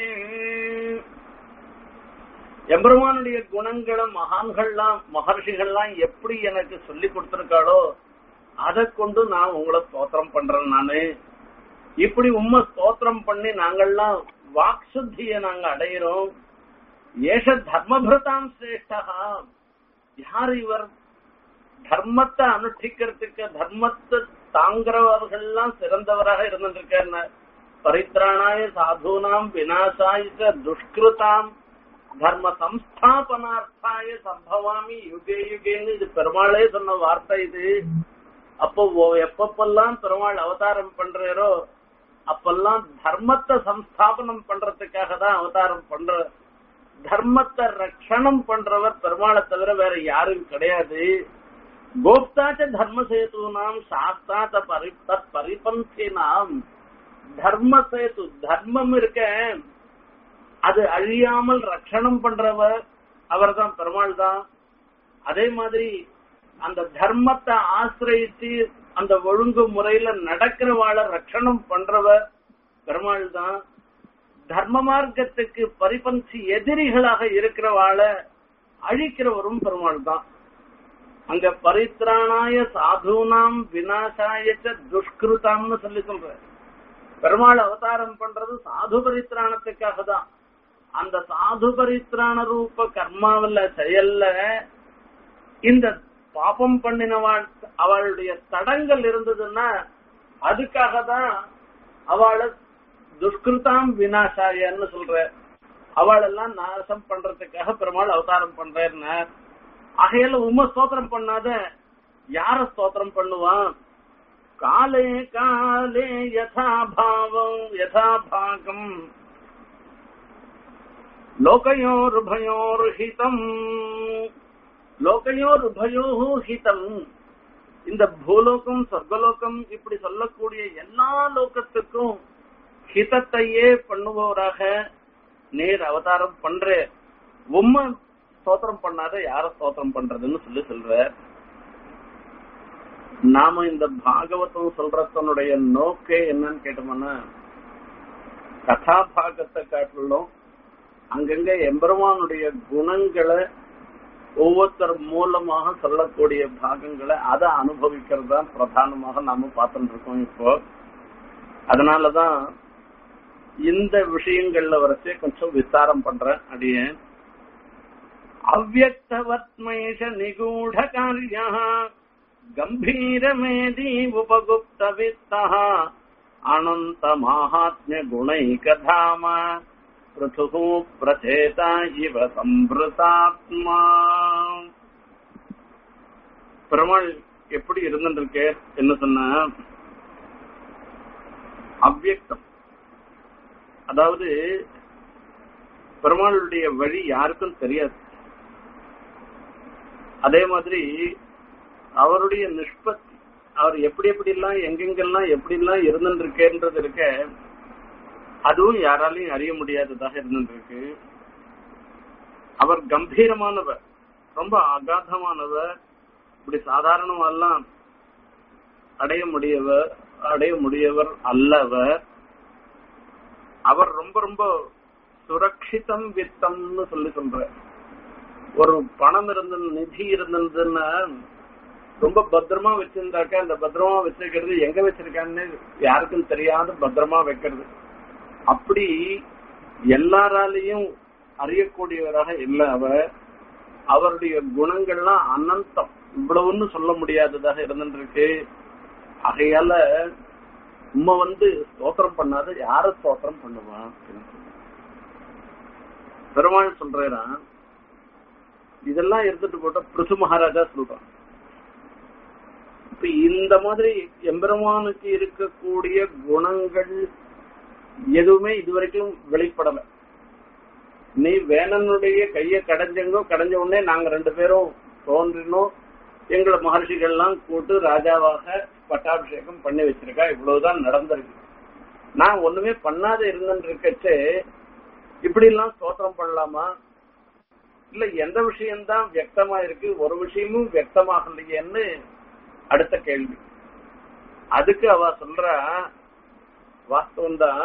[SPEAKER 1] எம்பெருமானுடைய குணங்களை மகான்கள்லாம் மகர்ஷிகள்லாம் எப்படி எனக்கு சொல்லி கொடுத்திருக்காளோ அதை கொண்டு நான் உங்களை ஸ்தோத்திரம் பண்றேன் நானு இப்படி உண்மை ஸ்தோத்திரம் பண்ணி நாங்கள்லாம் வாக் சுத்திய நாங்க அடையிறோம் ஏஷ தர்மபிரதாம் சிரேஷ்டா யார் இவர் தர்மத்தை அனுஷ்டிக்கிறதுக்கு தர்மத்தை தாங்கிறவர்கள்லாம் சிறந்தவராக இருந்திருக்கார் பரித்ராணாய சாதுனாம் விநாசாய துஷ்கிருதாம் தர்ம சம்ஸ்தாபனார்த்தாய சம்பவாமி யுகே யுகேன்னு இது பெருமாளே சொன்ன வார்த்தை இது அப்போ எப்பப்பெல்லாம் பெருமாள் அவதாரம் பண்றாரோ அப்பெல்லாம் தர்மத்தை சம்ஸ்தாபனம் பண்றதுக்காக தான் அவதாரம் பண்ற தர்மத்தை ரட்சணம் பண்றவர் பெருமாளை தவிர வேற யாரும் கிடையாது கோப்தாச்ச தர்ம சேதுனாம் சாஸ்தாத பரி பரிபந்தினாம் தர்ம சேது தர்மம் இருக்க அது அழியாமல் ரட்சணம் பண்றவர் அவர் தான் பெருமாள் தான் அதே மாதிரி அந்த தர்மத்தை ஆசிரியத்து அந்த ஒழுங்கு முறையில நடக்கிறவாள ரட்சணம் பண்றவர் பெருமாள் தான் தர்ம மார்க்கத்துக்கு பரிபந்தி எதிரிகளாக இருக்கிறவாள அழிக்கிறவரும் பெருமாள் தான் அங்க பரித்ராணாய சாதுனாம் விநாசாய துஷ்கிருதாம்னு சொல்லி சொல்ற பெருமாள் அவதாரம் பண்றது சாது பரித்ராணத்துக்காக தான் அந்த சாது பரித்ராண ரூப கர்மாவில செயல்ல இந்த பாபம் பண்ணினவாள் அவளுடைய தடங்கள் இருந்ததுன்னா அதுக்காக தான் அவளை துஷ்கிருதாம் வினாசாயன்னு சொல்ற அவள் எல்லாம் நாசம் பண்றதுக்காக பெருமாள் அவதாரம் பண்றேன்னு ஆகையால உம ஸ்தோத்திரம் பண்ணாத யார ஸ்தோத்திரம் பண்ணுவான் காலே காலே யதா பாவம் யதா பாகம் லோகயோருபயோர் ஹிதம் லோகையோர் உபயோ ஹிதம் இந்த பூலோகம் சொர்க்கலோகம் இப்படி சொல்லக்கூடிய எல்லா லோகத்துக்கும் ஹிதத்தையே பண்ணுபவராக நேர் அவதாரம் பண்ற உம்ம ஸ்தோத்திரம் பண்ணாத யார ஸ்தோத்திரம் பண்றதுன்னு சொல்லி சொல்ற நாம இந்த பாகவதம் சொல்றதனுடைய நோக்கே என்னன்னு கேட்டோம்னா கதாபாகத்தை காட்டிலும் அங்கங்க எம்பெருமானுடைய குணங்களை ஒவ்வொருத்தர் மூலமாக சொல்லக்கூடிய பாகங்களை அதை அனுபவிக்கிறது தான் பிரதானமாக நாம பார்த்துட்டு இருக்கோம் இப்போ அதனாலதான் இந்த விஷயங்கள்ல வரைச்சே கொஞ்சம் விசாரம் பண்றேன் அடியே அவ்வக்தவத்மேஷ நிகூட காரியா கம்பீரமேதி உபகுப்த வித்தா அனந்த மகாத்மிய குணைகதாம பிருத்து பிரச்சேதா இவ சம்பிருதாத்மா பெருமாள் எப்படி இருந்துருக்கு என்ன சொன்ன அவ்வியக்தம் அதாவது பெருமாளுடைய வழி யாருக்கும் தெரியாது அதே மாதிரி அவருடைய நிஷ்பத்தி அவர் எப்படி எப்படி எல்லாம் எங்கெங்கெல்லாம் எப்படி எல்லாம் இருந்துருக்கேன்றது இருக்க அதுவும் யாராலையும் அறிய முடியாததாக இருந்துருக்கு அவர் கம்பீரமானவர் ரொம்ப அகாதமானவர் இப்படி சாதாரணமெல்லாம் அடைய முடியவர் அடைய முடியவர் அல்லவர் அவர் ரொம்ப ரொம்ப சுரக்ஷிதம் வித்தம்னு சொல்லி சொல்ற ஒரு பணம் இருந்த நிதி இருந்ததுன்னா ரொம்ப பத்திரமா வச்சிருந்தாக்க அந்த பத்திரமா வச்சிருக்கிறது எங்க வச்சிருக்கான்னு யாருக்கும் தெரியாத பத்திரமா வைக்கிறது அப்படி எல்லாராலையும் அறியக்கூடியவராக இல்ல அவர் அவருடைய குணங்கள்லாம் அனந்தம் இவ்வளவுன்னு சொல்ல முடியாததாக இருந்துருக்கு ஆகையால உம்ம வந்து ஸ்தோத்திரம் பண்ணாத யார ஸ்தோத்திரம் பண்ணுவான் பெருமாள் சொல்றேனா இதெல்லாம் இருந்துட்டு போட்ட பிருசு மகாராஜா சொல்றான் இப்ப இந்த மாதிரி எம்பெருமானுக்கு இருக்கக்கூடிய குணங்கள் எதுவுமே இதுவரைக்கும் வெளிப்படல நீ வேணனுடைய கைய கடைஞ்சங்கோ கடைஞ்ச உடனே நாங்க ரெண்டு பேரும் தோன்றினோம் எங்களை மகர்ஷிகள்லாம் கூட்டு ராஜாவாக பட்டாபிஷேகம் பண்ணி வச்சிருக்கா இவ்வளவுதான் நடந்திருக்கு நான் ஒண்ணுமே பண்ணாத இருந்துருக்கச்சு இப்படி எல்லாம் ஸ்தோத்திரம் பண்ணலாமா இல்ல எந்த விஷயம்தான் வியக்தமா இருக்கு ஒரு விஷயமும் வியக்தமாகலையேன்னு அடுத்த கேள்வி அதுக்கு அவ சொல்ற வாஸ்தவம் தான்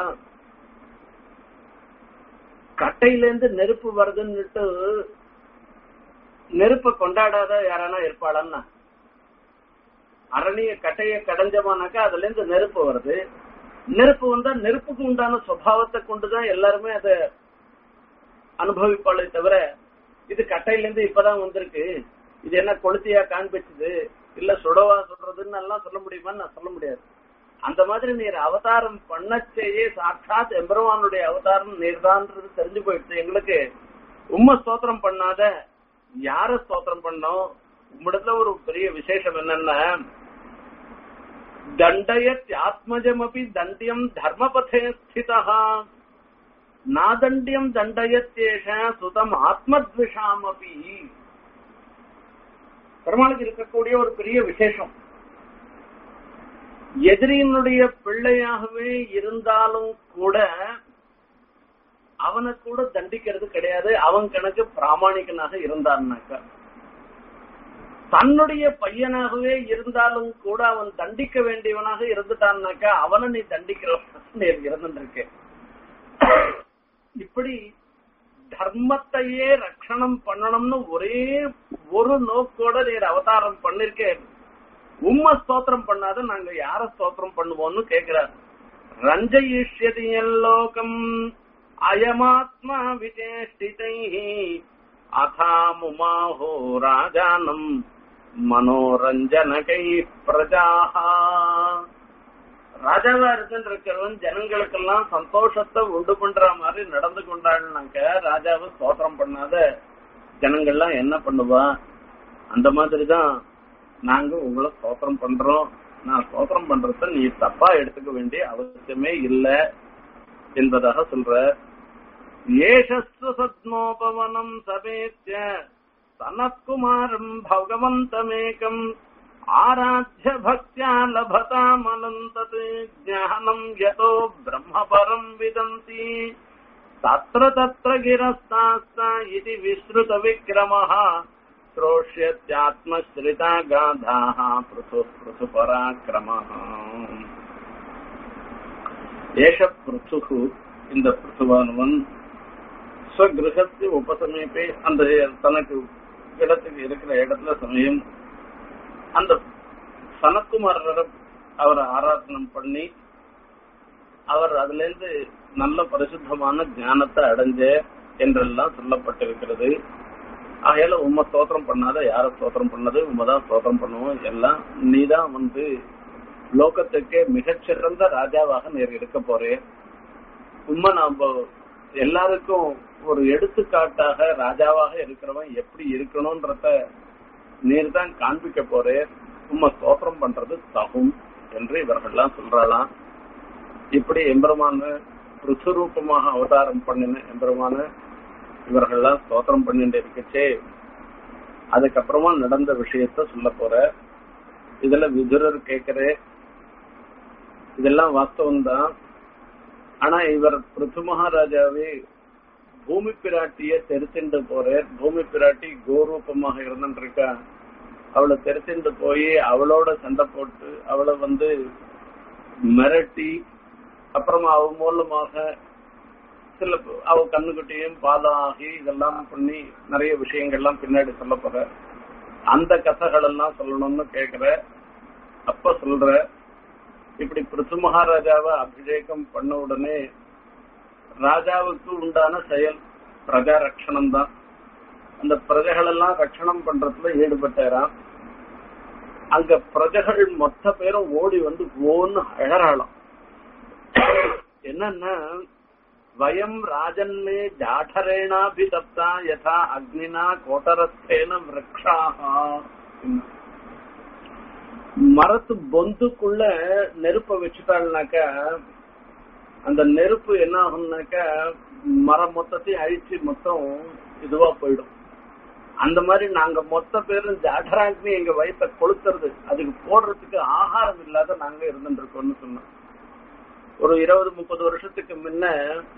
[SPEAKER 1] கட்டையில இருந்து நெருப்பு வருதுன்னுட்டு நெருப்ப கொண்டாடாத யாரானா இருப்பாளன்னா அரணிய கட்டைய கடைஞ்சமானாக்கா அதுல இருந்து நெருப்பு வருது நெருப்பு வந்தா நெருப்புக்கு உண்டான சுவாவத்தை கொண்டுதான் எல்லாருமே அதை அனுபவிப்பாளே தவிர இது கட்டையில இருந்து இப்பதான் வந்திருக்கு இது என்ன கொளுத்தியா காண்பிச்சது இல்ல சுடவா சொல்றதுன்னு எல்லாம் சொல்ல முடியுமான்னு நான் சொல்ல முடியாது அந்த மாதிரி நீர் அவதாரம் பண்ணச்சேயே சாட்சாத் எம்பெருமானுடைய அவதாரம் நீர்தான்றது தெரிஞ்சு போயிடுச்சு எங்களுக்கு உம்ம ஸ்தோத்திரம் பண்ணாத யார ஸ்தோத்திரம் பண்ணோம் உம்மிடத்துல ஒரு பெரிய விசேஷம் என்னன்னா தண்டயத் ஆத்மஜமபி தண்டியம் தர்மபதே ஸ்திதா நாதண்டியம் தண்டயத்தேஷ சுதம் ஆத்மத்விஷாமபி பெருமாளுக்கு இருக்கக்கூடிய ஒரு பெரிய விசேஷம் எதிரியினுடைய பிள்ளையாகவே இருந்தாலும் கூட அவனை கூட தண்டிக்கிறது கிடையாது அவன் கணக்கு பிராமணிகனாக இருந்தான்னாக்கா தன்னுடைய பையனாகவே இருந்தாலும் கூட அவன் தண்டிக்க வேண்டியவனாக இருந்துட்டான்னாக்கா அவனை நீ தண்டிக்கிறவன் இருந்துருக்கு இப்படி தர்மத்தையே ரட்சணம் பண்ணணும்னு ஒரே ஒரு நோக்கோட நீர் அவதாரம் பண்ணிருக்கேன் உம்ம ஸ்தோத்திரம் பண்ணாத நாங்க யார ஸ்தோத்திரம் பண்ணுவோம்னு கேக்குறார் ரஞ்சயிஷ்யதி லோகம் அயமாத்மா விஜேஷ்டிதை அதாமுமாஹோ ராஜானம் மனோரஞ்சனகை பிரஜாஹா ராஜாவா இருக்கின்றவன் ஜனங்களுக்கெல்லாம் சந்தோஷத்தை உண்டு பண்ற மாதிரி நடந்து கொண்டாடினாக்க ராஜாவை ஸ்தோத்திரம் பண்ணாத ஜனங்கள்லாம் என்ன பண்ணுவா அந்த மாதிரிதான் நாங்க உங்களை ஸ்தோத்திரம் பண்றோம் நான் ஸ்தோத்திரம் பண்றத நீ தப்பா எடுத்துக்க வேண்டிய அவசியமே இல்ல என்பதாக சொல்ற ஏஷஸ்து சத்மோபவனம் சமேத்திய சனத்குமாரம் பகவந்தமேகம் ஆராத்திய பக்தியா லபதாமனந்தத் ஞானம் யதோ பிரம்மபரம் விதந்தி தத்ர தத்ர கிரஸ்தாஸ்தா இது விஸ்ருத விக்ரமः श्रोष्यत्यात्मश्रिता गाधाः पृथु पृथु पराक्रमः ஏஷ பிருத்துகு இந்த பிருத்துவானவன் ஸ்வகிரகத்து உபசமீபே அந்த தனக்கு இடத்துக்கு இருக்கிற இடத்துல சமயம் அந்த சனத்குமாரரை அவரை ஆராதனம் பண்ணி அவர் அதுல இருந்து நல்ல பரிசுத்தமான ஞானத்தை அடைஞ்ச என்றெல்லாம் சொல்லப்பட்டிருக்கிறது ஆகையால உண்மை ஸ்தோத்திரம் பண்ணாத யார ஸ்தோத்திரம் பண்ணது உண்மைதான் ஸ்தோத்திரம் பண்ணுவோம் எல்லாம் நீதான் வந்து லோகத்துக்கே மிகச்சிறந்த ராஜாவாக நீர் இருக்க போறே உண்மை நாம எல்லாருக்கும் ஒரு எடுத்துக்காட்டாக ராஜாவாக இருக்கிறவன் எப்படி இருக்கணும்ன்றத நீர் தான் காண்பிக்க போறே உண்மை ஸ்தோத்திரம் பண்றது தகும் என்று இவர்கள்லாம் சொல்றாளாம் இப்படி எம்பெருமான ருசுரூபமாக அவதாரம் பண்ணின எம்பெருமான இவர்கள்லாம் ஸ்தோத்திரம் பண்ணிட்டு இருக்கச்சே அதுக்கப்புறமா நடந்த விஷயத்த சொல்ல போற இதுல விதுரர் கேக்குற இதெல்லாம் வாஸ்தவம் தான் ஆனா இவர் பிருத்து மகாராஜாவே பூமி பிராட்டிய தெரிச்சுண்டு போறார் பூமி பிராட்டி கோரூபமாக இருந்துருக்கா அவளை தெரிச்சுண்டு போய் அவளோட சண்டை போட்டு அவளை வந்து மிரட்டி அப்புறமா அவ மூலமாக சில அவ கண்ணுக்குட்டியும் பாதம் ஆகி இதெல்லாம் பண்ணி நிறைய விஷயங்கள்லாம் பின்னாடி சொல்ல போற அந்த கதைகள் எல்லாம் சொல்லணும்னு கேக்குற அப்ப சொல்ற இப்படி பிருத்து மகாராஜாவை அபிஷேகம் பண்ண உடனே ராஜாவுக்கு உண்டான செயல் பிரஜா ரட்சணம் தான் அந்த பிரஜைகள் எல்லாம் ரட்சணம் பண்றதுல ஈடுபட்டாராம் அங்க பிரஜைகள் மொத்த பேரும் ஓடி வந்து ஓன்னு அழறாளாம் என்னன்னா வயம் ராஜன்மே ஜாடரேணாபிதப்தா யதா அக்னினா கோட்டரஸ்தேன விரக்ஷாக மரத்து பொந்துக்குள்ள நெருப்ப வச்சுட்டாள்னாக்க அந்த நெருப்பு என்ன ஆகும்னாக்க மரம் மொத்தத்தையும் அழிச்சு மொத்தம் இதுவா போயிடும் அந்த மாதிரி நாங்க மொத்த பேரும் ஜாடராக்னி எங்க வயிற்ற கொளுத்துறது அதுக்கு போடுறதுக்கு ஆகாரம் இல்லாத நாங்க இருந்துட்டு இருக்கோம்னு சொன்னோம் ஒரு இருபது முப்பது வருஷத்துக்கு முன்ன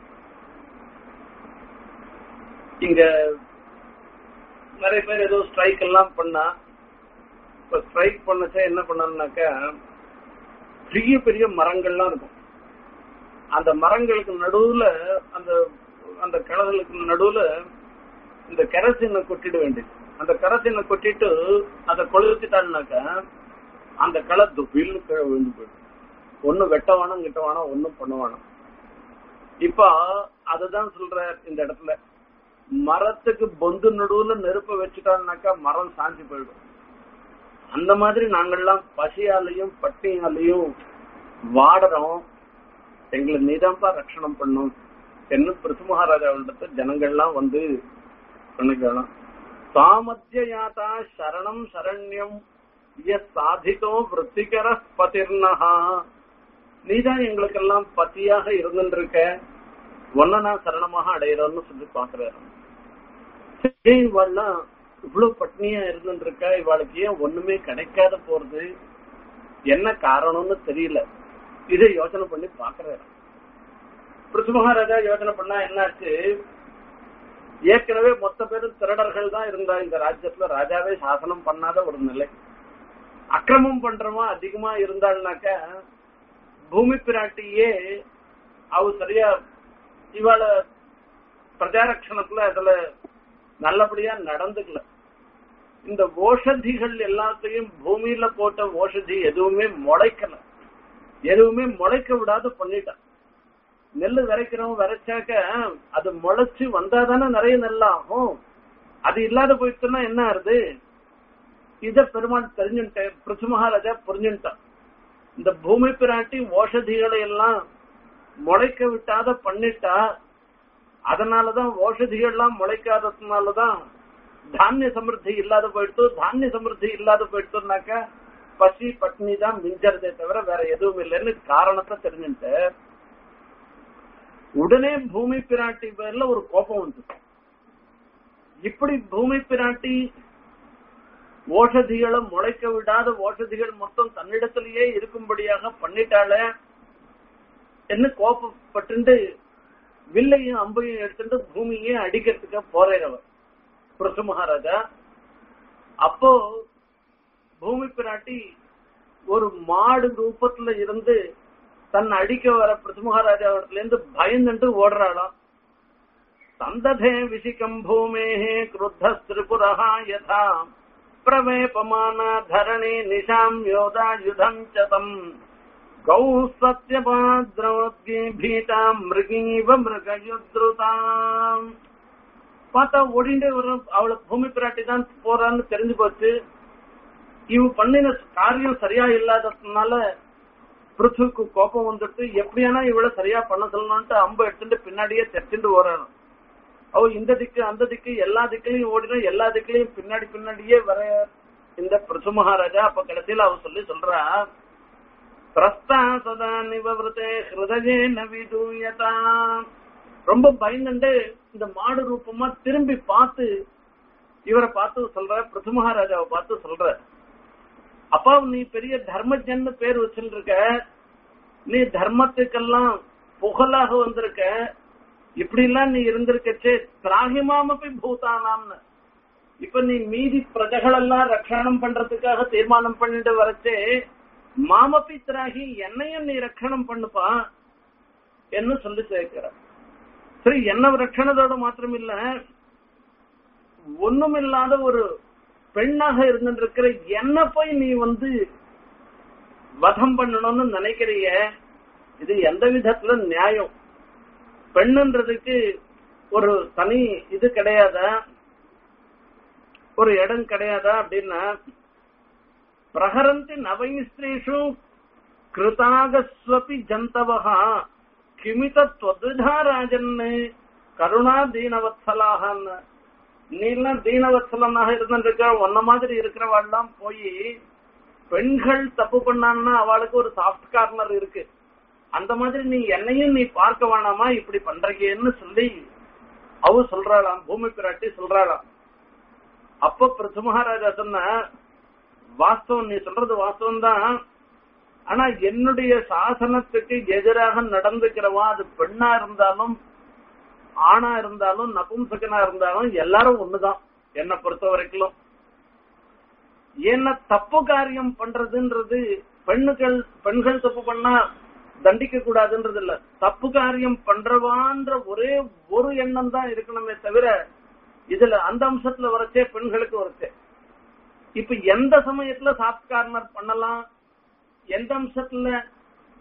[SPEAKER 1] இங்க நிறைய பேர் ஏதோ ஸ்ட்ரைக் எல்லாம் பண்ணா இப்ப ஸ்ட்ரைக் பண்ணச்சா என்ன பண்ணாங்கனாக்கா பெரிய பெரிய மரங்கள்லாம் இருக்கும் அந்த மரங்களுக்கு நடுவுல அந்த அந்த கிணறுகளுக்கு நடுவுல இந்த கெரசினை கொட்டிட வேண்டியது அந்த கெரசினை கொட்டிட்டு அதை கொளுத்திட்டான்னாக்கா அந்த களை துப்பில்னு கீழே விழுந்து போயிடும் ஒண்ணு வெட்ட வேணும் கிட்ட வேணும் ஒண்ணும் பண்ண வேணும் இப்ப அதுதான் சொல்ற இந்த இடத்துல மரத்துக்கு பொந்து நடுவுல நெருப்ப வச்சுட்டான்னாக்கா மரம் சாஞ்சி போயிடும் அந்த மாதிரி நாங்கள்லாம் பசியாலையும் பட்டியாலையும் வாடுறோம் எங்களை நீதான்ப்பா ரட்சணம் பண்ணும் என்ன பிருத்து மகாராஜாவிடத்த ஜனங்கள்லாம் வந்து பண்ணிக்கலாம் சாமத்திய யாத்தா சரணம் சரண்யம் சாதித்தோ விற்த்திகர பதிர்னஹா நீதான் எங்களுக்கெல்லாம் பத்தியாக இருந்துருக்க ஒன்ன நான் சரணமாக அடையிறோம்னு சொல்லி பாக்குறாரு இவாள்லாம் இவ்வளவு பட்னியா இருந்துருக்கா இவாளுக்கு ஏன் ஒண்ணுமே கிடைக்காத போறது என்ன காரணம்னு தெரியல இதை யோசனை பண்ணி பாக்குறாரு பிருத்து மகாராஜா யோசனை பண்ணா என்னாச்சு ஏற்கனவே மொத்த பேரும் திருடர்கள் தான் இருந்தா இந்த ராஜ்யத்துல ராஜாவே சாசனம் பண்ணாத ஒரு நிலை அக்கிரமம் பண்றவன் அதிகமா இருந்தாள்னாக்க பூமி பிராட்டியே அவ சரியா இவாள பிரஜாரட்சணத்துல அதுல நல்லபடியா நடந்துக்கல இந்த ஓஷதிகள் எல்லாத்தையும் பூமியில போட்ட ஓஷதி எதுவுமே முளைக்கல எதுவுமே முளைக்க விடாத பண்ணிட்டான் நெல்லு விதைக்கிறோம் விதைச்சாக்க அது முளைச்சு வந்தாதானே நிறைய நெல்லாகும் அது இல்லாத போயிடுச்சுன்னா என்ன ஆறுது இத பெருமாள் தெரிஞ்சுட்டேன் பிரிச்சு மகாராஜா புரிஞ்சுட்டான் இந்த பூமி பிராட்டி ஓஷதிகளை எல்லாம் முளைக்க விட்டாத பண்ணிட்டா அதனாலதான் ஓஷதிகள்லாம் முளைக்காததுனாலதான் தானிய சமிருத்தி இல்லாத போயிடுத்து தானிய சமிருத்தி இல்லாத போயிடுத்துனாக்க பசி பட்னி தான் மிஞ்சறதே தவிர வேற எதுவும் இல்லைன்னு காரணத்தை தெரிஞ்சுட்டு உடனே பூமி பிராட்டி பேர்ல ஒரு கோபம் வந்து இப்படி பூமி பிராட்டி ஓஷதிகளை முளைக்க விடாத ஓஷதிகள் மொத்தம் தன்னிடத்திலேயே இருக்கும்படியாக பண்ணிட்டாளே என்ன கோபப்பட்டு வில்லையும் அம்பையும் எடுத்துட்டு பூமியே அடிக்கிறதுக்கு போறவர் புருஷ மகாராஜா அப்போ பூமி பிராட்டி ஒரு மாடு ரூபத்துல இருந்து தன் அடிக்க வர பிருத்து மகாராஜாவிடத்துல இருந்து பயந்துட்டு ஓடுறாளாம் சந்ததே விசிகம் பூமேஹே கிருத்த திரிபுரஹா யதா பிரவேபமான தரணி நிஷாம் யோதா யுதம் சதம் கௌ சத்யபாத்ரவத்கி பீதாம் மிருகீவ மிருகயுத்ருதாம் பார்த்தா ஓடிண்டே வர அவளை பூமி பிராட்டி தான் போறான்னு தெரிஞ்சு போச்சு இவ பண்ணின காரியம் சரியா இல்லாததுனால பிருத்துக்கு கோபம் வந்துட்டு எப்படியானா இவளை சரியா பண்ண சொல்லணும்ட்டு அம்பு எடுத்துட்டு பின்னாடியே தெரிச்சுட்டு ஓடுறான் அவ இந்த திக்கு அந்த திக்கு எல்லா திக்கிலையும் ஓடினா எல்லா திக்கிலையும் பின்னாடி பின்னாடியே வர இந்த பிருத்து மகாராஜா அப்ப கடைசியில அவ சொல்லி சொல்றா பிரஸ்தா சதா நிவவிரதே ஹிருதயே நவிதூயதா ரொம்ப பயந்துட்டு இந்த மாடு ரூபமா திரும்பி பார்த்து இவரை பார்த்து சொல்ற பிருத்து மகாராஜாவை பார்த்து சொல்ற அப்பா நீ பெரிய தர்மஜன்னு பேர் வச்சுருக்க நீ தர்மத்துக்கெல்லாம் புகழாக வந்திருக்க இப்படி எல்லாம் நீ இருந்திருக்கச்சே திராகிமாமப்பி பூதானாம்னு இப்ப நீ மீதி பிரஜைகளெல்லாம் ரட்சணம் பண்றதுக்காக தீர்மானம் பண்ணிட்டு வரச்சே மாமப்பி திராகி என்னையும் நீ ரட்சணம் பண்ணுப்பா என்று சொல்லி சேர்க்கிற சரி என்ன ரட்சணத்தோட மாத்திரம் இல்ல ஒண்ணுமில்லாத ஒரு பெண்ணாக இருந்துருக்கிற என்ன போய் நீ வந்து வதம் பண்ணணும்னு நினைக்கிறிய இது எந்த விதத்துல நியாயம் பெண்ணுன்றதுக்கு ஒரு தனி இது கிடையாதா ஒரு இடம் கிடையாதா அப்படின்னா பிரகரந்தி நவைஸ்திரீஷு கிருதாகஸ்வபி ஜந்தவகா கிமித துவதுதா ராஜன்னு கருணா தீனவத்சலாகன்னு நீ எல்லாம் தீனவத்சலனாக இருந்துருக்க ஒன்ன மாதிரி இருக்கிறவாள்லாம் போய் பெண்கள் தப்பு பண்ணான்னா அவளுக்கு ஒரு சாஃப்ட் கார்னர் இருக்கு அந்த மாதிரி நீ என்னையும் நீ பார்க்க வேணாமா இப்படி பண்றீங்கன்னு சொல்லி அவ சொல்றாளாம் பூமி பிராட்டி சொல்றாளாம் அப்ப பிருத்து மகாராஜா சொன்ன வாஸ்தவம் நீ சொல்றது வாஸ்தவம் தான் ஆனா என்னுடைய சாசனத்துக்கு எதிராக நடந்துக்கிறவா அது பெண்ணா இருந்தாலும் ஆணா இருந்தாலும் நபும்சகனா இருந்தாலும் எல்லாரும் ஒண்ணுதான் என்ன பொறுத்த வரைக்கும் என்ன தப்பு காரியம் பண்றதுன்றது பெண்ணுகள் பெண்கள் தப்பு பண்ணா தண்டிக்க கூடாதுன்றது இல்ல தப்பு காரியம் பண்றவான்ற ஒரே ஒரு எண்ணம் தான் இருக்கணுமே தவிர இதுல அந்த அம்சத்துல வரச்சே பெண்களுக்கு வரச்சே இப்ப எந்த சமயத்துல சாஃப்ட் கார்னர் பண்ணலாம் எந்த அம்சத்துல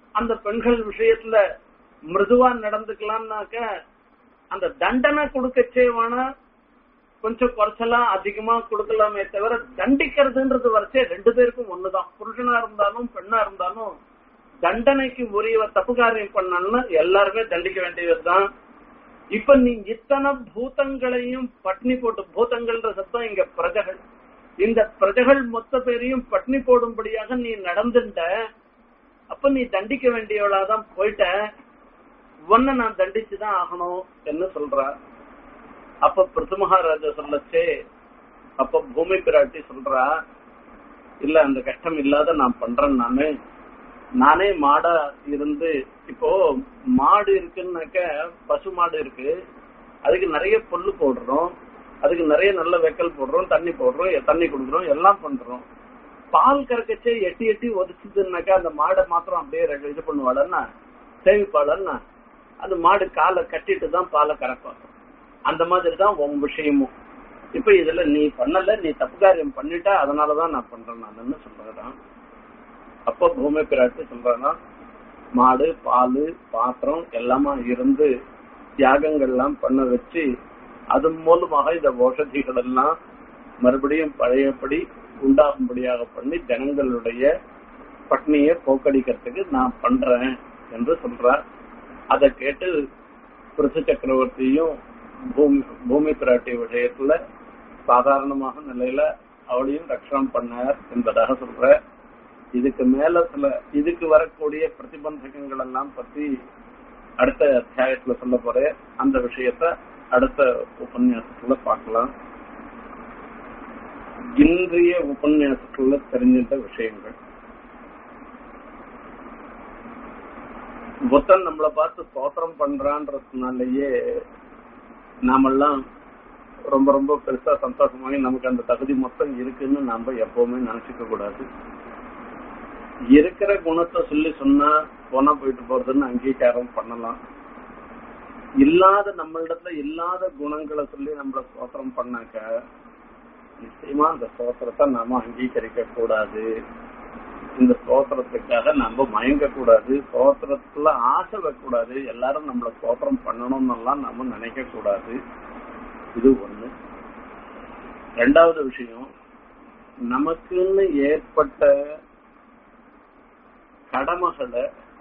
[SPEAKER 1] அந்த பெண்கள் விஷயத்துல மிருதுவா நடந்துக்கலாம்னாக்க அந்த தண்டனை கொடுக்கச்சே வேணா கொஞ்சம் குறைச்சலா அதிகமா கொடுக்கலாமே தவிர தண்டிக்கிறதுன்றது வரைச்சே ரெண்டு பேருக்கும் ஒண்ணுதான் புருஷனா இருந்தாலும் பெண்ணா இருந்தாலும் தண்டனைக்கு உரியவ தப்பு காரியம் பண்ணான்னு எல்லாருமே தண்டிக்க வேண்டியதுதான் இப்ப நீ இத்தனை பூதங்களையும் பட்னி போட்டு பூதங்கள்ன்ற சத்தம் இங்க பிரஜகள் இந்த பிரஜகள் மொத்த பேரையும் பட்னி போடும்படியாக நீ நடந்துட்ட அப்ப நீ தண்டிக்க வேண்டியவளாதான் போயிட்ட உன்னை நான் தண்டிச்சுதான் ஆகணும் என்ன சொல்ற அப்ப பிருத்து மகாராஜா சொல்லச்சே அப்ப பூமி பிராட்டி சொல்றா இல்ல அந்த கஷ்டம் இல்லாத நான் பண்றேன் நானு நானே மாடா இருந்து இப்போ மாடு இருக்குன்னாக்க பசு மாடு இருக்கு அதுக்கு நிறைய புல்லு போடுறோம் அதுக்கு நிறைய நல்ல வெக்கல் போடுறோம் தண்ணி போடுறோம் தண்ணி கொடுக்குறோம் எல்லாம் பண்றோம் பால் கறக்கச்சே எட்டி எட்டி ஒதுச்சுதுன்னாக்கா அந்த மாடை மாத்திரம் அப்படியே ரெ- இது பண்ணுவாளன்னா சேமிப்பாளன்னா அந்த மாடு காலை கட்டிட்டு தான் பாலை கறப்பாங்க அந்த மாதிரி தான் உன் விஷயமும் இப்ப இதுல நீ பண்ணல நீ தப்பு காரியம் பண்ணிட்டா அதனாலதான் நான் பண்றேன் நான் சொல்றேன் அப்ப பூமி பிராட்டி சொல்றானா மாடு பால் பாத்திரம் எல்லாமா இருந்து தியாகங்கள் எல்லாம் பண்ண வச்சு அது மூலமாக இந்த ஓஷதிகள் எல்லாம் மறுபடியும் பழையபடி உண்டாகும்படியாக பண்ணி ஜனங்களுடைய பட்னியை போக்கடிக்கிறதுக்கு நான் பண்றேன் என்று சொல்றார் அதை கேட்டு பிருத்து சக்கரவர்த்தியும் பூமி பூமி பிராட்டி விஷயத்துல சாதாரணமாக நிலையில அவளையும் ரட்சணம் பண்ணார் என்பதாக சொல்ற இதுக்கு மேல சில இதுக்கு வரக்கூடிய பிரதிபந்தகங்கள் எல்லாம் பத்தி அடுத்த அத்தியாயத்துல சொல்ல போறேன் அந்த விஷயத்த அடுத்த உபன்யாசத்துல பார்க்கலாம் இன்றைய உபன்யாசத்துல தெரிஞ்சிட்ட விஷயங்கள் புத்தன் நம்மளை பார்த்து ஸ்தோத்திரம் பண்றான்றதுனாலயே நாமெல்லாம் ரொம்ப ரொம்ப பெருசா சந்தோஷமாகி நமக்கு அந்த தகுதி மொத்தம் இருக்குன்னு நாம எப்பவுமே நினைச்சுக்க கூடாது இருக்கிற குணத்தை சொல்லி சொன்னா போனா போயிட்டு போறதுன்னு அங்கீகாரம் பண்ணலாம் இல்லாத நம்மளிடத்துல இல்லாத குணங்களை சொல்லி நம்மள ஸ்தோத்திரம் பண்ணாக்க நிச்சயமா அந்த ஸ்தோத்திரத்தை நாம அங்கீகரிக்க கூடாது இந்த ஸ்தோத்திரத்துக்காக நம்ம மயங்க கூடாது ஸ்தோத்திரத்துல ஆசை வைக்கக்கூடாது எல்லாரும் நம்மள ஸ்தோத்திரம் பண்ணணும்னு எல்லாம் நம்ம நினைக்க கூடாது இது ஒண்ணு ரெண்டாவது விஷயம் நமக்குன்னு ஏற்பட்ட கடமைகளை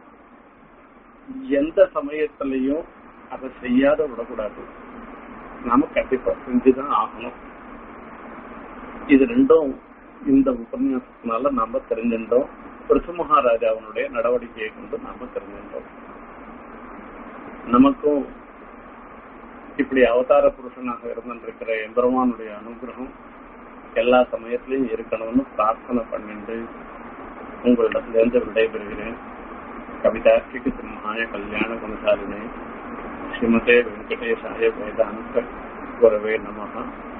[SPEAKER 1] எந்த சமயத்திலையும் அதை செய்யாத விடக்கூடாது நாம கண்டிப்பா செஞ்சுதான் ஆகணும் இது ரெண்டும் இந்த உபன்யாசத்தினால நாம தெரிஞ்சின்றோம் பிருத்து மகாராஜாவினுடைய நடவடிக்கையை கொண்டு நாம தெரிஞ்சின்றோம் நமக்கும் இப்படி அவதார புருஷனாக இருந்திருக்கிற எம்பெருமானுடைய அனுகிரகம் எல்லா சமயத்திலையும் இருக்கணும்னு பிரார்த்தனை பண்ணிட்டு உங்களிடத்திலிருந்து விடைபெறுகிறேன் கவிதார்க்கிக்கு சிம்ஹாய கல்யாண குணசாலினே ஸ்ரீமதே வெங்கடேசாய வேதாந்த குரவே நமகா